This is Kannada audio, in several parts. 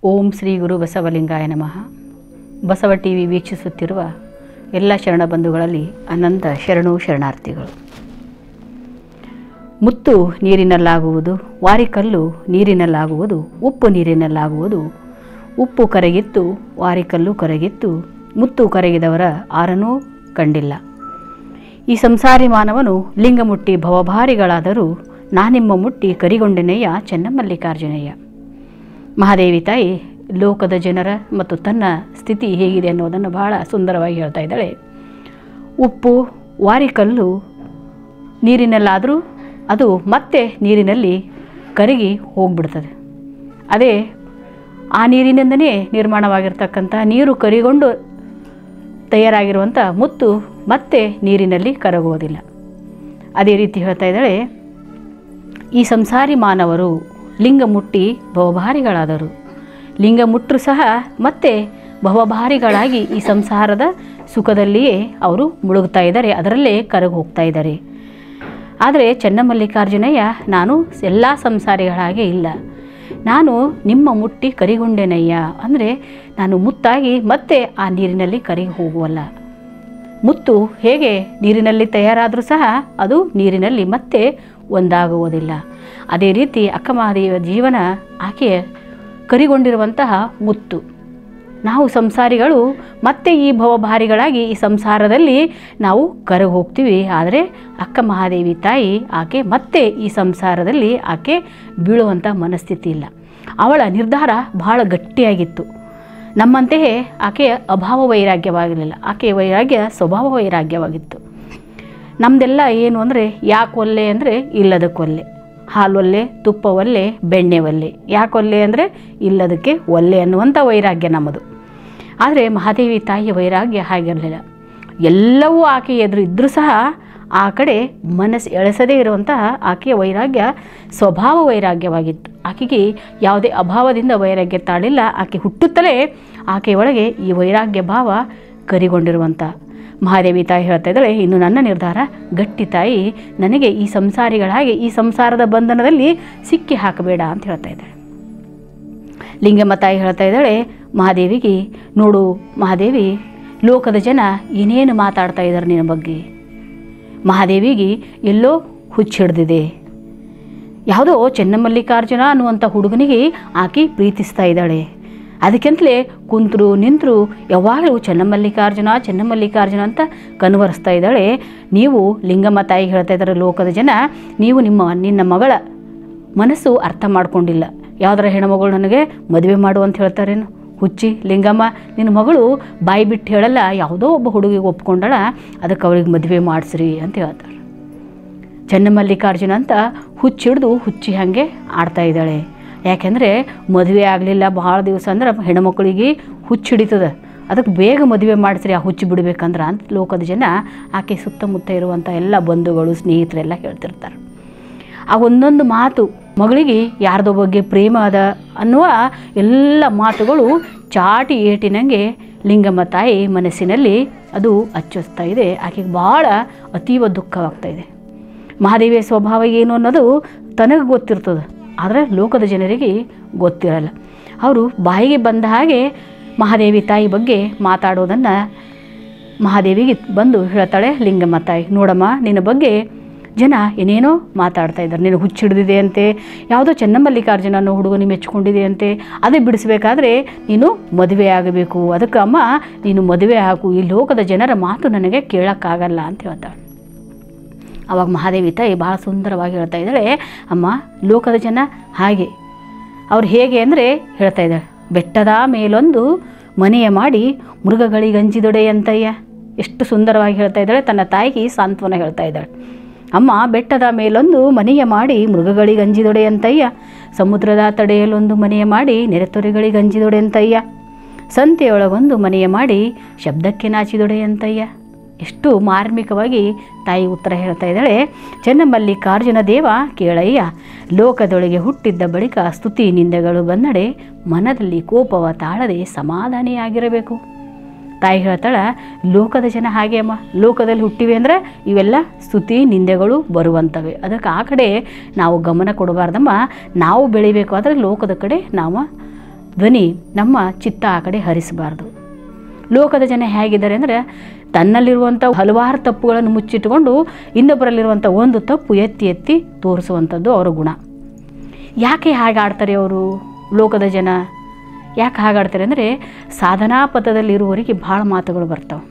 ಓಂ ಶ್ರೀ ಗುರು ಬಸವಲಿಂಗಾಯ ನಮಃ ಬಸವ ಟಿ ವಿ ವೀಕ್ಷಿಸುತ್ತಿರುವ ಎಲ್ಲ ಶರಣ ಬಂಧುಗಳಲ್ಲಿ ಅನಂತ ಶರಣು ಶರಣಾರ್ಥಿಗಳು ಮುತ್ತು ನೀರಿನಲ್ಲಾಗುವುದು ವಾರಿಕಲ್ಲು ನೀರಿನಲ್ಲಾಗುವುದು ಉಪ್ಪು ನೀರಿನಲ್ಲಾಗುವುದು ಉಪ್ಪು ಕರಗಿತ್ತು ವಾರಿಕಲ್ಲು ಕರಗಿತ್ತು ಮುತ್ತು ಕರಗಿದವರ ಆರನೂ ಕಂಡಿಲ್ಲ ಈ ಸಂಸಾರಿ ಮಾನವನು ಲಿಂಗ ಮುಟ್ಟಿ ಭವಭಾರಿಗಳಾದರೂ ನಾನಿಮ್ಮ ಮುಟ್ಟಿ ಕರಿಗೊಂಡೆನೆಯ ಚೆನ್ನಮಲ್ಲಿಕಾರ್ಜುನಯ್ಯ ಮಹಾದೇವಿ ತಾಯಿ ಲೋಕದ ಜನರ ಮತ್ತು ತನ್ನ ಸ್ಥಿತಿ ಹೇಗಿದೆ ಅನ್ನೋದನ್ನು ಬಹಳ ಸುಂದರವಾಗಿ ಹೇಳ್ತಾ ಇದ್ದಾಳೆ ಉಪ್ಪು ವಾರಿಕಲ್ಲು ನೀರಿನಲ್ಲಾದರೂ ಅದು ಮತ್ತೆ ನೀರಿನಲ್ಲಿ ಕರಗಿ ಹೋಗ್ಬಿಡ್ತದೆ ಅದೇ ಆ ನೀರಿನಿಂದನೇ ನಿರ್ಮಾಣವಾಗಿರ್ತಕ್ಕಂಥ ನೀರು ಕರಿಗೊಂಡು ತಯಾರಾಗಿರುವಂಥ ಮುತ್ತು ಮತ್ತೆ ನೀರಿನಲ್ಲಿ ಕರಗುವುದಿಲ್ಲ ಅದೇ ರೀತಿ ಹೇಳ್ತಾ ಇದ್ದಾಳೆ ಈ ಸಂಸಾರಿ ಮಾನವರು ಲಿಂಗ ಮುಟ್ಟಿ ಭವಭಾರಿಗಳಾದರು ಲಿಂಗ ಮುಟ್ಟರು ಸಹ ಮತ್ತೆ ಭವಭಾರಿಗಳಾಗಿ ಈ ಸಂಸಾರದ ಸುಖದಲ್ಲಿಯೇ ಅವರು ಮುಳುಗ್ತಾ ಇದ್ದಾರೆ ಅದರಲ್ಲೇ ಕರಗಿ ಹೋಗ್ತಾ ಇದ್ದಾರೆ ಆದರೆ ಚೆನ್ನಮಲ್ಲಿಕಾರ್ಜುನಯ್ಯ ನಾನು ಎಲ್ಲ ಸಂಸಾರಿಗಳ ಹಾಗೆ ಇಲ್ಲ ನಾನು ನಿಮ್ಮ ಮುಟ್ಟಿ ಕರಿಗೊಂಡೆನಯ್ಯ ಅಂದರೆ ನಾನು ಮುತ್ತಾಗಿ ಮತ್ತೆ ಆ ನೀರಿನಲ್ಲಿ ಕರಗಿ ಹೋಗುವಲ್ಲ ಮುತ್ತು ಹೇಗೆ ನೀರಿನಲ್ಲಿ ತಯಾರಾದರೂ ಸಹ ಅದು ನೀರಿನಲ್ಲಿ ಮತ್ತೆ ಒಂದಾಗುವುದಿಲ್ಲ ಅದೇ ರೀತಿ ಅಕ್ಕಮಹಾದೇವಿಯ ಜೀವನ ಆಕೆಯ ಕರಿಗೊಂಡಿರುವಂತಹ ಮುತ್ತು ನಾವು ಸಂಸಾರಿಗಳು ಮತ್ತೆ ಈ ಭವಭಾರಿಗಳಾಗಿ ಈ ಸಂಸಾರದಲ್ಲಿ ನಾವು ಕರಗಿ ಹೋಗ್ತೀವಿ ಆದರೆ ಅಕ್ಕ ಮಹಾದೇವಿ ತಾಯಿ ಆಕೆ ಮತ್ತೆ ಈ ಸಂಸಾರದಲ್ಲಿ ಆಕೆ ಬೀಳುವಂಥ ಮನಸ್ಥಿತಿ ಇಲ್ಲ ಅವಳ ನಿರ್ಧಾರ ಬಹಳ ಗಟ್ಟಿಯಾಗಿತ್ತು ನಮ್ಮಂತೆಯೇ ಆಕೆಯ ಅಭಾವ ವೈರಾಗ್ಯವಾಗಿರಲಿಲ್ಲ ಆಕೆಯ ವೈರಾಗ್ಯ ಸ್ವಭಾವ ವೈರಾಗ್ಯವಾಗಿತ್ತು ನಮ್ಮದೆಲ್ಲ ಏನು ಅಂದರೆ ಯಾಕೆ ಒಲ್ಲೆ ಅಂದರೆ ಇಲ್ಲದಕ್ಕೊಲ್ಲೆ ಹಾಲೊಲ್ಲೆ ತುಪ್ಪ ಒಲ್ಲೆ ಬೆಣ್ಣೆ ಒಲ್ಲೆ ಯಾಕೆ ಒಲ್ಲೆ ಅಂದರೆ ಇಲ್ಲದಕ್ಕೆ ಒಲ್ಲೆ ಅನ್ನುವಂಥ ವೈರಾಗ್ಯ ನಮ್ಮದು ಆದರೆ ಮಹಾದೇವಿ ತಾಯಿಯ ವೈರಾಗ್ಯ ಹಾಗಿರಲಿಲ್ಲ ಎಲ್ಲವೂ ಆಕೆ ಎದುರು ಇದ್ದರೂ ಸಹ ಆ ಕಡೆ ಮನಸ್ಸು ಎಳೆಸದೇ ಇರುವಂತಹ ಆಕೆಯ ವೈರಾಗ್ಯ ಸ್ವಭಾವ ವೈರಾಗ್ಯವಾಗಿತ್ತು ಆಕೆಗೆ ಯಾವುದೇ ಅಭಾವದಿಂದ ವೈರಾಗ್ಯ ತಾಳಿಲ್ಲ ಆಕೆ ಹುಟ್ಟುತ್ತಲೇ ಆಕೆಯ ಒಳಗೆ ಈ ವೈರಾಗ್ಯ ಭಾವ ಕರಿಗೊಂಡಿರುವಂಥ ಮಹಾದೇವಿ ತಾಯಿ ಹೇಳ್ತಾ ಇದ್ದಾಳೆ ಇನ್ನು ನನ್ನ ನಿರ್ಧಾರ ಗಟ್ಟಿ ತಾಯಿ ನನಗೆ ಈ ಸಂಸಾರಿಗಳಾಗಿ ಈ ಸಂಸಾರದ ಬಂಧನದಲ್ಲಿ ಸಿಕ್ಕಿ ಹಾಕಬೇಡ ಅಂತ ಹೇಳ್ತಾ ಇದ್ದಾಳೆ ಲಿಂಗಮ್ಮ ತಾಯಿ ಹೇಳ್ತಾ ಇದ್ದಾಳೆ ಮಹಾದೇವಿಗೆ ನೋಡು ಮಹಾದೇವಿ ಲೋಕದ ಜನ ಏನೇನು ಮಾತಾಡ್ತಾ ಇದ್ದಾರೆ ನಿನ್ನ ಬಗ್ಗೆ ಮಹಾದೇವಿಗೆ ಎಲ್ಲೋ ಹುಚ್ಚಿಡ್ದಿದೆ ಯಾವುದೋ ಚೆನ್ನಮಲ್ಲಿಕಾರ್ಜುನ ಅನ್ನುವಂಥ ಹುಡುಗನಿಗೆ ಆಕೆ ಪ್ರೀತಿಸ್ತಾ ಇದ್ದಾಳೆ ಅದಕ್ಕಿಂತಲೇ ಕುಂತರು ನಿಂತರು ಯಾವಾಗಲೂ ಚೆನ್ನಮಲ್ಲಿಕಾರ್ಜುನ ಚೆನ್ನಮಲ್ಲಿಕಾರ್ಜುನ ಅಂತ ಕನ್ವರಿಸ್ತಾ ಇದ್ದಾಳೆ ನೀವು ಲಿಂಗಮ್ಮ ತಾಯಿ ಹೇಳ್ತಾ ಇದ್ದಾರೆ ಲೋಕದ ಜನ ನೀವು ನಿಮ್ಮ ನಿನ್ನ ಮಗಳ ಮನಸ್ಸು ಅರ್ಥ ಮಾಡ್ಕೊಂಡಿಲ್ಲ ಯಾವುದರ ಹೆಣ್ಮಗಳು ನನಗೆ ಮದುವೆ ಮಾಡು ಅಂತ ಹೇಳ್ತಾರೇನು ಹುಚ್ಚಿ ಲಿಂಗಮ್ಮ ನಿನ್ನ ಮಗಳು ಬಾಯಿ ಬಿಟ್ಟು ಹೇಳಲ್ಲ ಯಾವುದೋ ಒಬ್ಬ ಹುಡುಗಿಗೆ ಒಪ್ಕೊಂಡಳ ಅದಕ್ಕೆ ಅವಳಿಗೆ ಮದುವೆ ಮಾಡಿಸ್ರಿ ಅಂತ ಹೇಳ್ತಾರೆ ಚೆನ್ನಮಲ್ಲಿಕಾರ್ಜುನ ಅಂತ ಹುಚ್ಚಿಡ್ದು ಹುಚ್ಚಿ ಹಾಗೆ ಆಡ್ತಾ ಇದ್ದಾಳೆ ಯಾಕೆಂದರೆ ಮದುವೆ ಆಗಲಿಲ್ಲ ಭಾಳ ದಿವಸ ಅಂದ್ರೆ ಹೆಣ್ಮಕ್ಳಿಗೆ ಹುಚ್ಚು ಹಿಡಿತದೆ ಅದಕ್ಕೆ ಬೇಗ ಮದುವೆ ಮಾಡಿಸ್ರಿ ಆ ಹುಚ್ಚು ಬಿಡಬೇಕಂದ್ರೆ ಅಂತ ಲೋಕದ ಜನ ಆಕೆ ಸುತ್ತಮುತ್ತ ಇರುವಂಥ ಎಲ್ಲ ಬಂಧುಗಳು ಸ್ನೇಹಿತರೆಲ್ಲ ಹೇಳ್ತಿರ್ತಾರೆ ಆ ಒಂದೊಂದು ಮಾತು ಮಗಳಿಗೆ ಯಾರ್ದೋ ಬಗ್ಗೆ ಪ್ರೇಮ ಅದ ಅನ್ನುವ ಎಲ್ಲ ಮಾತುಗಳು ಚಾಟಿ ಏಟಿನಂಗೆ ಲಿಂಗಮ್ಮ ತಾಯಿ ಮನಸ್ಸಿನಲ್ಲಿ ಅದು ಅಚ್ಚೊಸ್ತಾ ಇದೆ ಆಕೆಗೆ ಭಾಳ ಅತೀವ ದುಃಖವಾಗ್ತಾ ಇದೆ ಮಹಾದೇವಿಯ ಸ್ವಭಾವ ಏನು ಅನ್ನೋದು ತನಗೆ ಗೊತ್ತಿರ್ತದೆ ಆದರೆ ಲೋಕದ ಜನರಿಗೆ ಗೊತ್ತಿರಲ್ಲ ಅವರು ಬಾಯಿಗೆ ಬಂದ ಹಾಗೆ ಮಹಾದೇವಿ ತಾಯಿ ಬಗ್ಗೆ ಮಾತಾಡೋದನ್ನು ಮಹಾದೇವಿಗೆ ಬಂದು ಹೇಳ್ತಾಳೆ ಲಿಂಗಮ್ಮ ತಾಯಿ ನೋಡಮ್ಮ ನಿನ್ನ ಬಗ್ಗೆ ಜನ ಏನೇನೋ ಮಾತಾಡ್ತಾ ಇದ್ದಾರೆ ನೀನು ಹುಚ್ಚಿಡ್ದಿದೆ ಅಂತೆ ಯಾವುದೋ ಚೆನ್ನಮಲ್ಲಿಕಾರ್ಜುನ ಅನ್ನೋ ಹುಡುಗನಿ ಮೆಚ್ಕೊಂಡಿದೆ ಅಂತೆ ಅದೇ ಬಿಡಿಸ್ಬೇಕಾದ್ರೆ ನೀನು ಮದುವೆ ಆಗಬೇಕು ಅದಕ್ಕೆ ಅಮ್ಮ ನೀನು ಮದುವೆ ಹಾಕು ಈ ಲೋಕದ ಜನರ ಮಾತು ನನಗೆ ಕೇಳೋಕ್ಕಾಗಲ್ಲ ಅಂತ ಹೇಳ್ತಾಳೆ ಅವಾಗ ಮಹಾದೇವಿ ತಾಯಿ ಭಾಳ ಸುಂದರವಾಗಿ ಹೇಳ್ತಾ ಇದ್ದಾಳೆ ಅಮ್ಮ ಲೋಕದ ಜನ ಹಾಗೆ ಅವ್ರು ಹೇಗೆ ಅಂದರೆ ಹೇಳ್ತಾ ಇದ್ದಾಳೆ ಬೆಟ್ಟದ ಮೇಲೊಂದು ಮನೆಯ ಮಾಡಿ ಮೃಗಗಳಿಗಂಜಿದೊಡೆಯಂತಯ್ಯ ಎಷ್ಟು ಸುಂದರವಾಗಿ ಹೇಳ್ತಾ ಇದ್ದಾಳೆ ತನ್ನ ತಾಯಿಗೆ ಸಾಂತ್ವನ ಹೇಳ್ತಾ ಇದ್ದಾಳೆ ಅಮ್ಮ ಬೆಟ್ಟದ ಮೇಲೊಂದು ಮನೆಯ ಮಾಡಿ ಮೃಗಗಳಿಗಂಜಿದೊಡೆಯಂತಯ್ಯ ಸಮುದ್ರದ ತಡೆಯಲೊಂದು ಮನೆಯ ಮಾಡಿ ನೆರೆತೊರೆಗಳಿಗಂಜಿದೊಡೆಯಂತಯ್ಯ ಸಂತೆಯೊಳಗೊಂದು ಮನೆಯ ಮಾಡಿ ಶಬ್ದಕ್ಕೆ ನಾಚಿದೊಡೆಯಂತಯ್ಯ ಎಷ್ಟು ಮಾರ್ಮಿಕವಾಗಿ ತಾಯಿ ಉತ್ತರ ಹೇಳ್ತಾ ಇದ್ದಾಳೆ ಚೆನ್ನಮಲ್ಲಿಕಾರ್ಜುನ ದೇವ ಕೇಳಯ್ಯ ಲೋಕದೊಳಗೆ ಹುಟ್ಟಿದ್ದ ಬಳಿಕ ಸ್ತುತಿ ನಿಂದೆಗಳು ಬಂದಡೆ ಮನದಲ್ಲಿ ಕೋಪವ ತಾಳದೆ ಸಮಾಧಾನಿಯಾಗಿರಬೇಕು ತಾಯಿ ಹೇಳ್ತಾಳ ಲೋಕದ ಜನ ಹಾಗೆ ಅಮ್ಮ ಲೋಕದಲ್ಲಿ ಹುಟ್ಟಿವೆ ಅಂದರೆ ಇವೆಲ್ಲ ಸ್ತುತಿ ನಿಂದೆಗಳು ಬರುವಂಥವೆ ಅದಕ್ಕೆ ಆ ಕಡೆ ನಾವು ಗಮನ ಕೊಡಬಾರ್ದಮ್ಮ ನಾವು ಬೆಳಿಬೇಕು ಆದರೆ ಲೋಕದ ಕಡೆ ನಾವು ಧ್ವನಿ ನಮ್ಮ ಚಿತ್ತ ಆ ಕಡೆ ಹರಿಸಬಾರ್ದು ಲೋಕದ ಜನ ಹೇಗಿದ್ದಾರೆ ಅಂದರೆ ತನ್ನಲ್ಲಿರುವಂಥ ಹಲವಾರು ತಪ್ಪುಗಳನ್ನು ಮುಚ್ಚಿಟ್ಟುಕೊಂಡು ಇನ್ನೊಬ್ಬರಲ್ಲಿರುವಂಥ ಒಂದು ತಪ್ಪು ಎತ್ತಿ ಎತ್ತಿ ತೋರಿಸುವಂಥದ್ದು ಅವರ ಗುಣ ಯಾಕೆ ಹಾಗೆ ಆಡ್ತಾರೆ ಅವರು ಲೋಕದ ಜನ ಯಾಕೆ ಹಾಗಾಡ್ತಾರೆ ಅಂದರೆ ಸಾಧನಾ ಪಥದಲ್ಲಿರುವವರಿಗೆ ಭಾಳ ಮಾತುಗಳು ಬರ್ತಾವೆ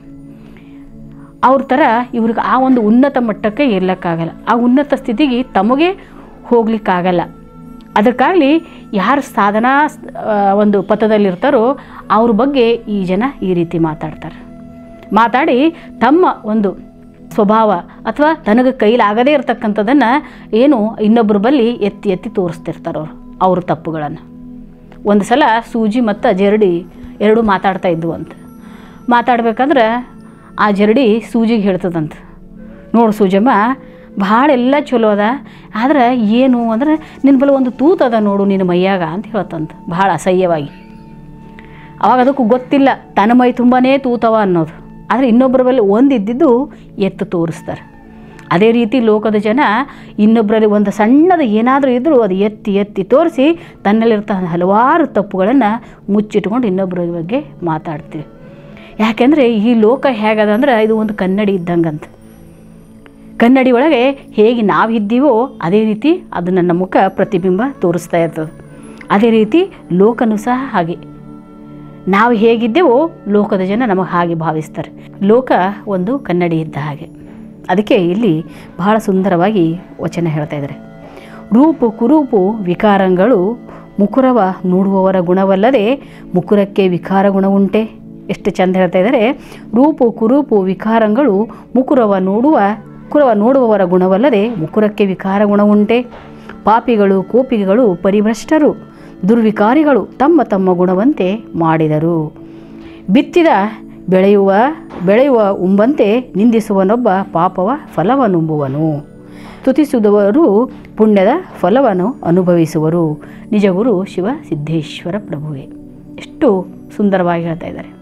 ಅವ್ರ ಥರ ಇವ್ರಿಗೆ ಆ ಒಂದು ಉನ್ನತ ಮಟ್ಟಕ್ಕೆ ಇರ್ಲಿಕ್ಕಾಗಲ್ಲ ಆ ಉನ್ನತ ಸ್ಥಿತಿಗೆ ತಮಗೆ ಹೋಗ್ಲಿಕ್ಕಾಗಲ್ಲ ಅದಕ್ಕಾಗಲಿ ಯಾರು ಸಾಧನಾ ಆ, ಒಂದು ಪಥದಲ್ಲಿರ್ತಾರೋ ಅವ್ರ ಬಗ್ಗೆ ಈ ಜನ ಈ ರೀತಿ ಮಾತಾಡ್ತಾರೆ ಮಾತಾಡಿ ತಮ್ಮ ಒಂದು ಸ್ವಭಾವ ಅಥವಾ ತನಗೆ ಕೈಲಾಗದೇ ಇರತಕ್ಕಂಥದ್ದನ್ನು ಏನು ಇನ್ನೊಬ್ಬರ ಬಳಿ ಎತ್ತಿ ಎತ್ತಿ ತೋರಿಸ್ತಿರ್ತಾರೆ ಅವರು ಅವ್ರ ತಪ್ಪುಗಳನ್ನು ಒಂದು ಸಲ ಸೂಜಿ ಮತ್ತು ಜರಡಿ ಎರಡೂ ಮಾತಾಡ್ತಾ ಇದ್ವು ಅಂತ ಮಾತಾಡ್ಬೇಕಂದ್ರೆ ಆ ಜರಡಿ ಸೂಜಿಗೆ ಹೇಳ್ತದಂತ ನೋಡು ಸೂಜಮ್ಮ ಭಾಳ ಎಲ್ಲ ಚಲೋ ಅದ ಆದ್ರೆ ಏನು ಅಂದ್ರೆ ನಿನ್ನ ಬಳಿ ಒಂದು ತೂತು ಅದ ನೋಡು ನಿನ್ನ ಮೈಯಾಗ ಅಂತ ಹೇಳ್ತಂತ ಭಾಳ ಅಸಹ್ಯವಾಗಿ ಅವಾಗ ಅದಕ್ಕೂ ಗೊತ್ತಿಲ್ಲ ತನ್ನ ಮೈ ತುಂಬಾ ತೂತವ ಅನ್ನೋದು ಆದರೆ ಇನ್ನೊಬ್ಬರ ಬಳಿ ಒಂದು ಇದ್ದಿದ್ದು ಎತ್ತು ತೋರಿಸ್ತಾರೆ ಅದೇ ರೀತಿ ಲೋಕದ ಜನ ಇನ್ನೊಬ್ಬರಲ್ಲಿ ಒಂದು ಸಣ್ಣದು ಏನಾದರೂ ಇದ್ದರೂ ಅದು ಎತ್ತಿ ಎತ್ತಿ ತೋರಿಸಿ ತನ್ನಲ್ಲಿರ್ತ ಹಲವಾರು ತಪ್ಪುಗಳನ್ನು ಮುಚ್ಚಿಟ್ಕೊಂಡು ಇನ್ನೊಬ್ಬರ ಬಗ್ಗೆ ಮಾತಾಡ್ತೀವಿ ಯಾಕೆಂದರೆ ಈ ಲೋಕ ಹೇಗದ ಅಂದ್ರೆ ಇದು ಒಂದು ಕನ್ನಡಿ ಇದ್ದಂಗಂತ ಕನ್ನಡಿ ಒಳಗೆ ಹೇಗೆ ನಾವಿದ್ದೀವೋ ಅದೇ ರೀತಿ ಅದು ನನ್ನ ಮುಖ ಪ್ರತಿಬಿಂಬ ತೋರಿಸ್ತಾ ಇರ್ತದೆ ಅದೇ ರೀತಿ ಲೋಕನೂ ಸಹ ಹಾಗೆ ನಾವು ಹೇಗಿದ್ದೇವೋ ಲೋಕದ ಜನ ನಮಗೆ ಹಾಗೆ ಭಾವಿಸ್ತಾರೆ ಲೋಕ ಒಂದು ಕನ್ನಡಿ ಇದ್ದ ಹಾಗೆ ಅದಕ್ಕೆ ಇಲ್ಲಿ ಬಹಳ ಸುಂದರವಾಗಿ ವಚನ ಹೇಳ್ತಾ ಇದ್ದಾರೆ ರೂಪು ಕುರೂಪು ವಿಕಾರಗಳು ಮುಕುರವ ನೋಡುವವರ ಗುಣವಲ್ಲದೆ ಮುಕುರಕ್ಕೆ ವಿಕಾರ ಗುಣವುಂಟೆ ಎಷ್ಟು ಚಂದ ಹೇಳ್ತಾ ಇದ್ದಾರೆ ರೂಪು ಕುರೂಪು ವಿಕಾರಗಳು ಮುಕುರವ ನೋಡುವ ಮುಕುರವ ನೋಡುವವರ ಗುಣವಲ್ಲದೆ ಮುಕುರಕ್ಕೆ ವಿಕಾರ ಗುಣವುಂಟೆ ಪಾಪಿಗಳು ಕೋಪಿಗಳು ಪರಿಭ್ರಷ್ಟರು ದುರ್ವಿಕಾರಿಗಳು ತಮ್ಮ ತಮ್ಮ ಗುಣವಂತೆ ಮಾಡಿದರು ಬಿತ್ತಿದ ಬೆಳೆಯುವ ಬೆಳೆಯುವ ಉಂಬಂತೆ ನಿಂದಿಸುವನೊಬ್ಬ ಪಾಪವ ಫಲವನ್ನುಂಬುವನು ಸ್ತುತಿಸುವವರು ಪುಣ್ಯದ ಫಲವನ್ನು ಅನುಭವಿಸುವರು ನಿಜಗುರು ಶಿವ ಸಿದ್ದೇಶ್ವರ ಪ್ರಭುವೆ ಎಷ್ಟು ಸುಂದರವಾಗಿ ಹೇಳ್ತಾ ಇದ್ದಾರೆ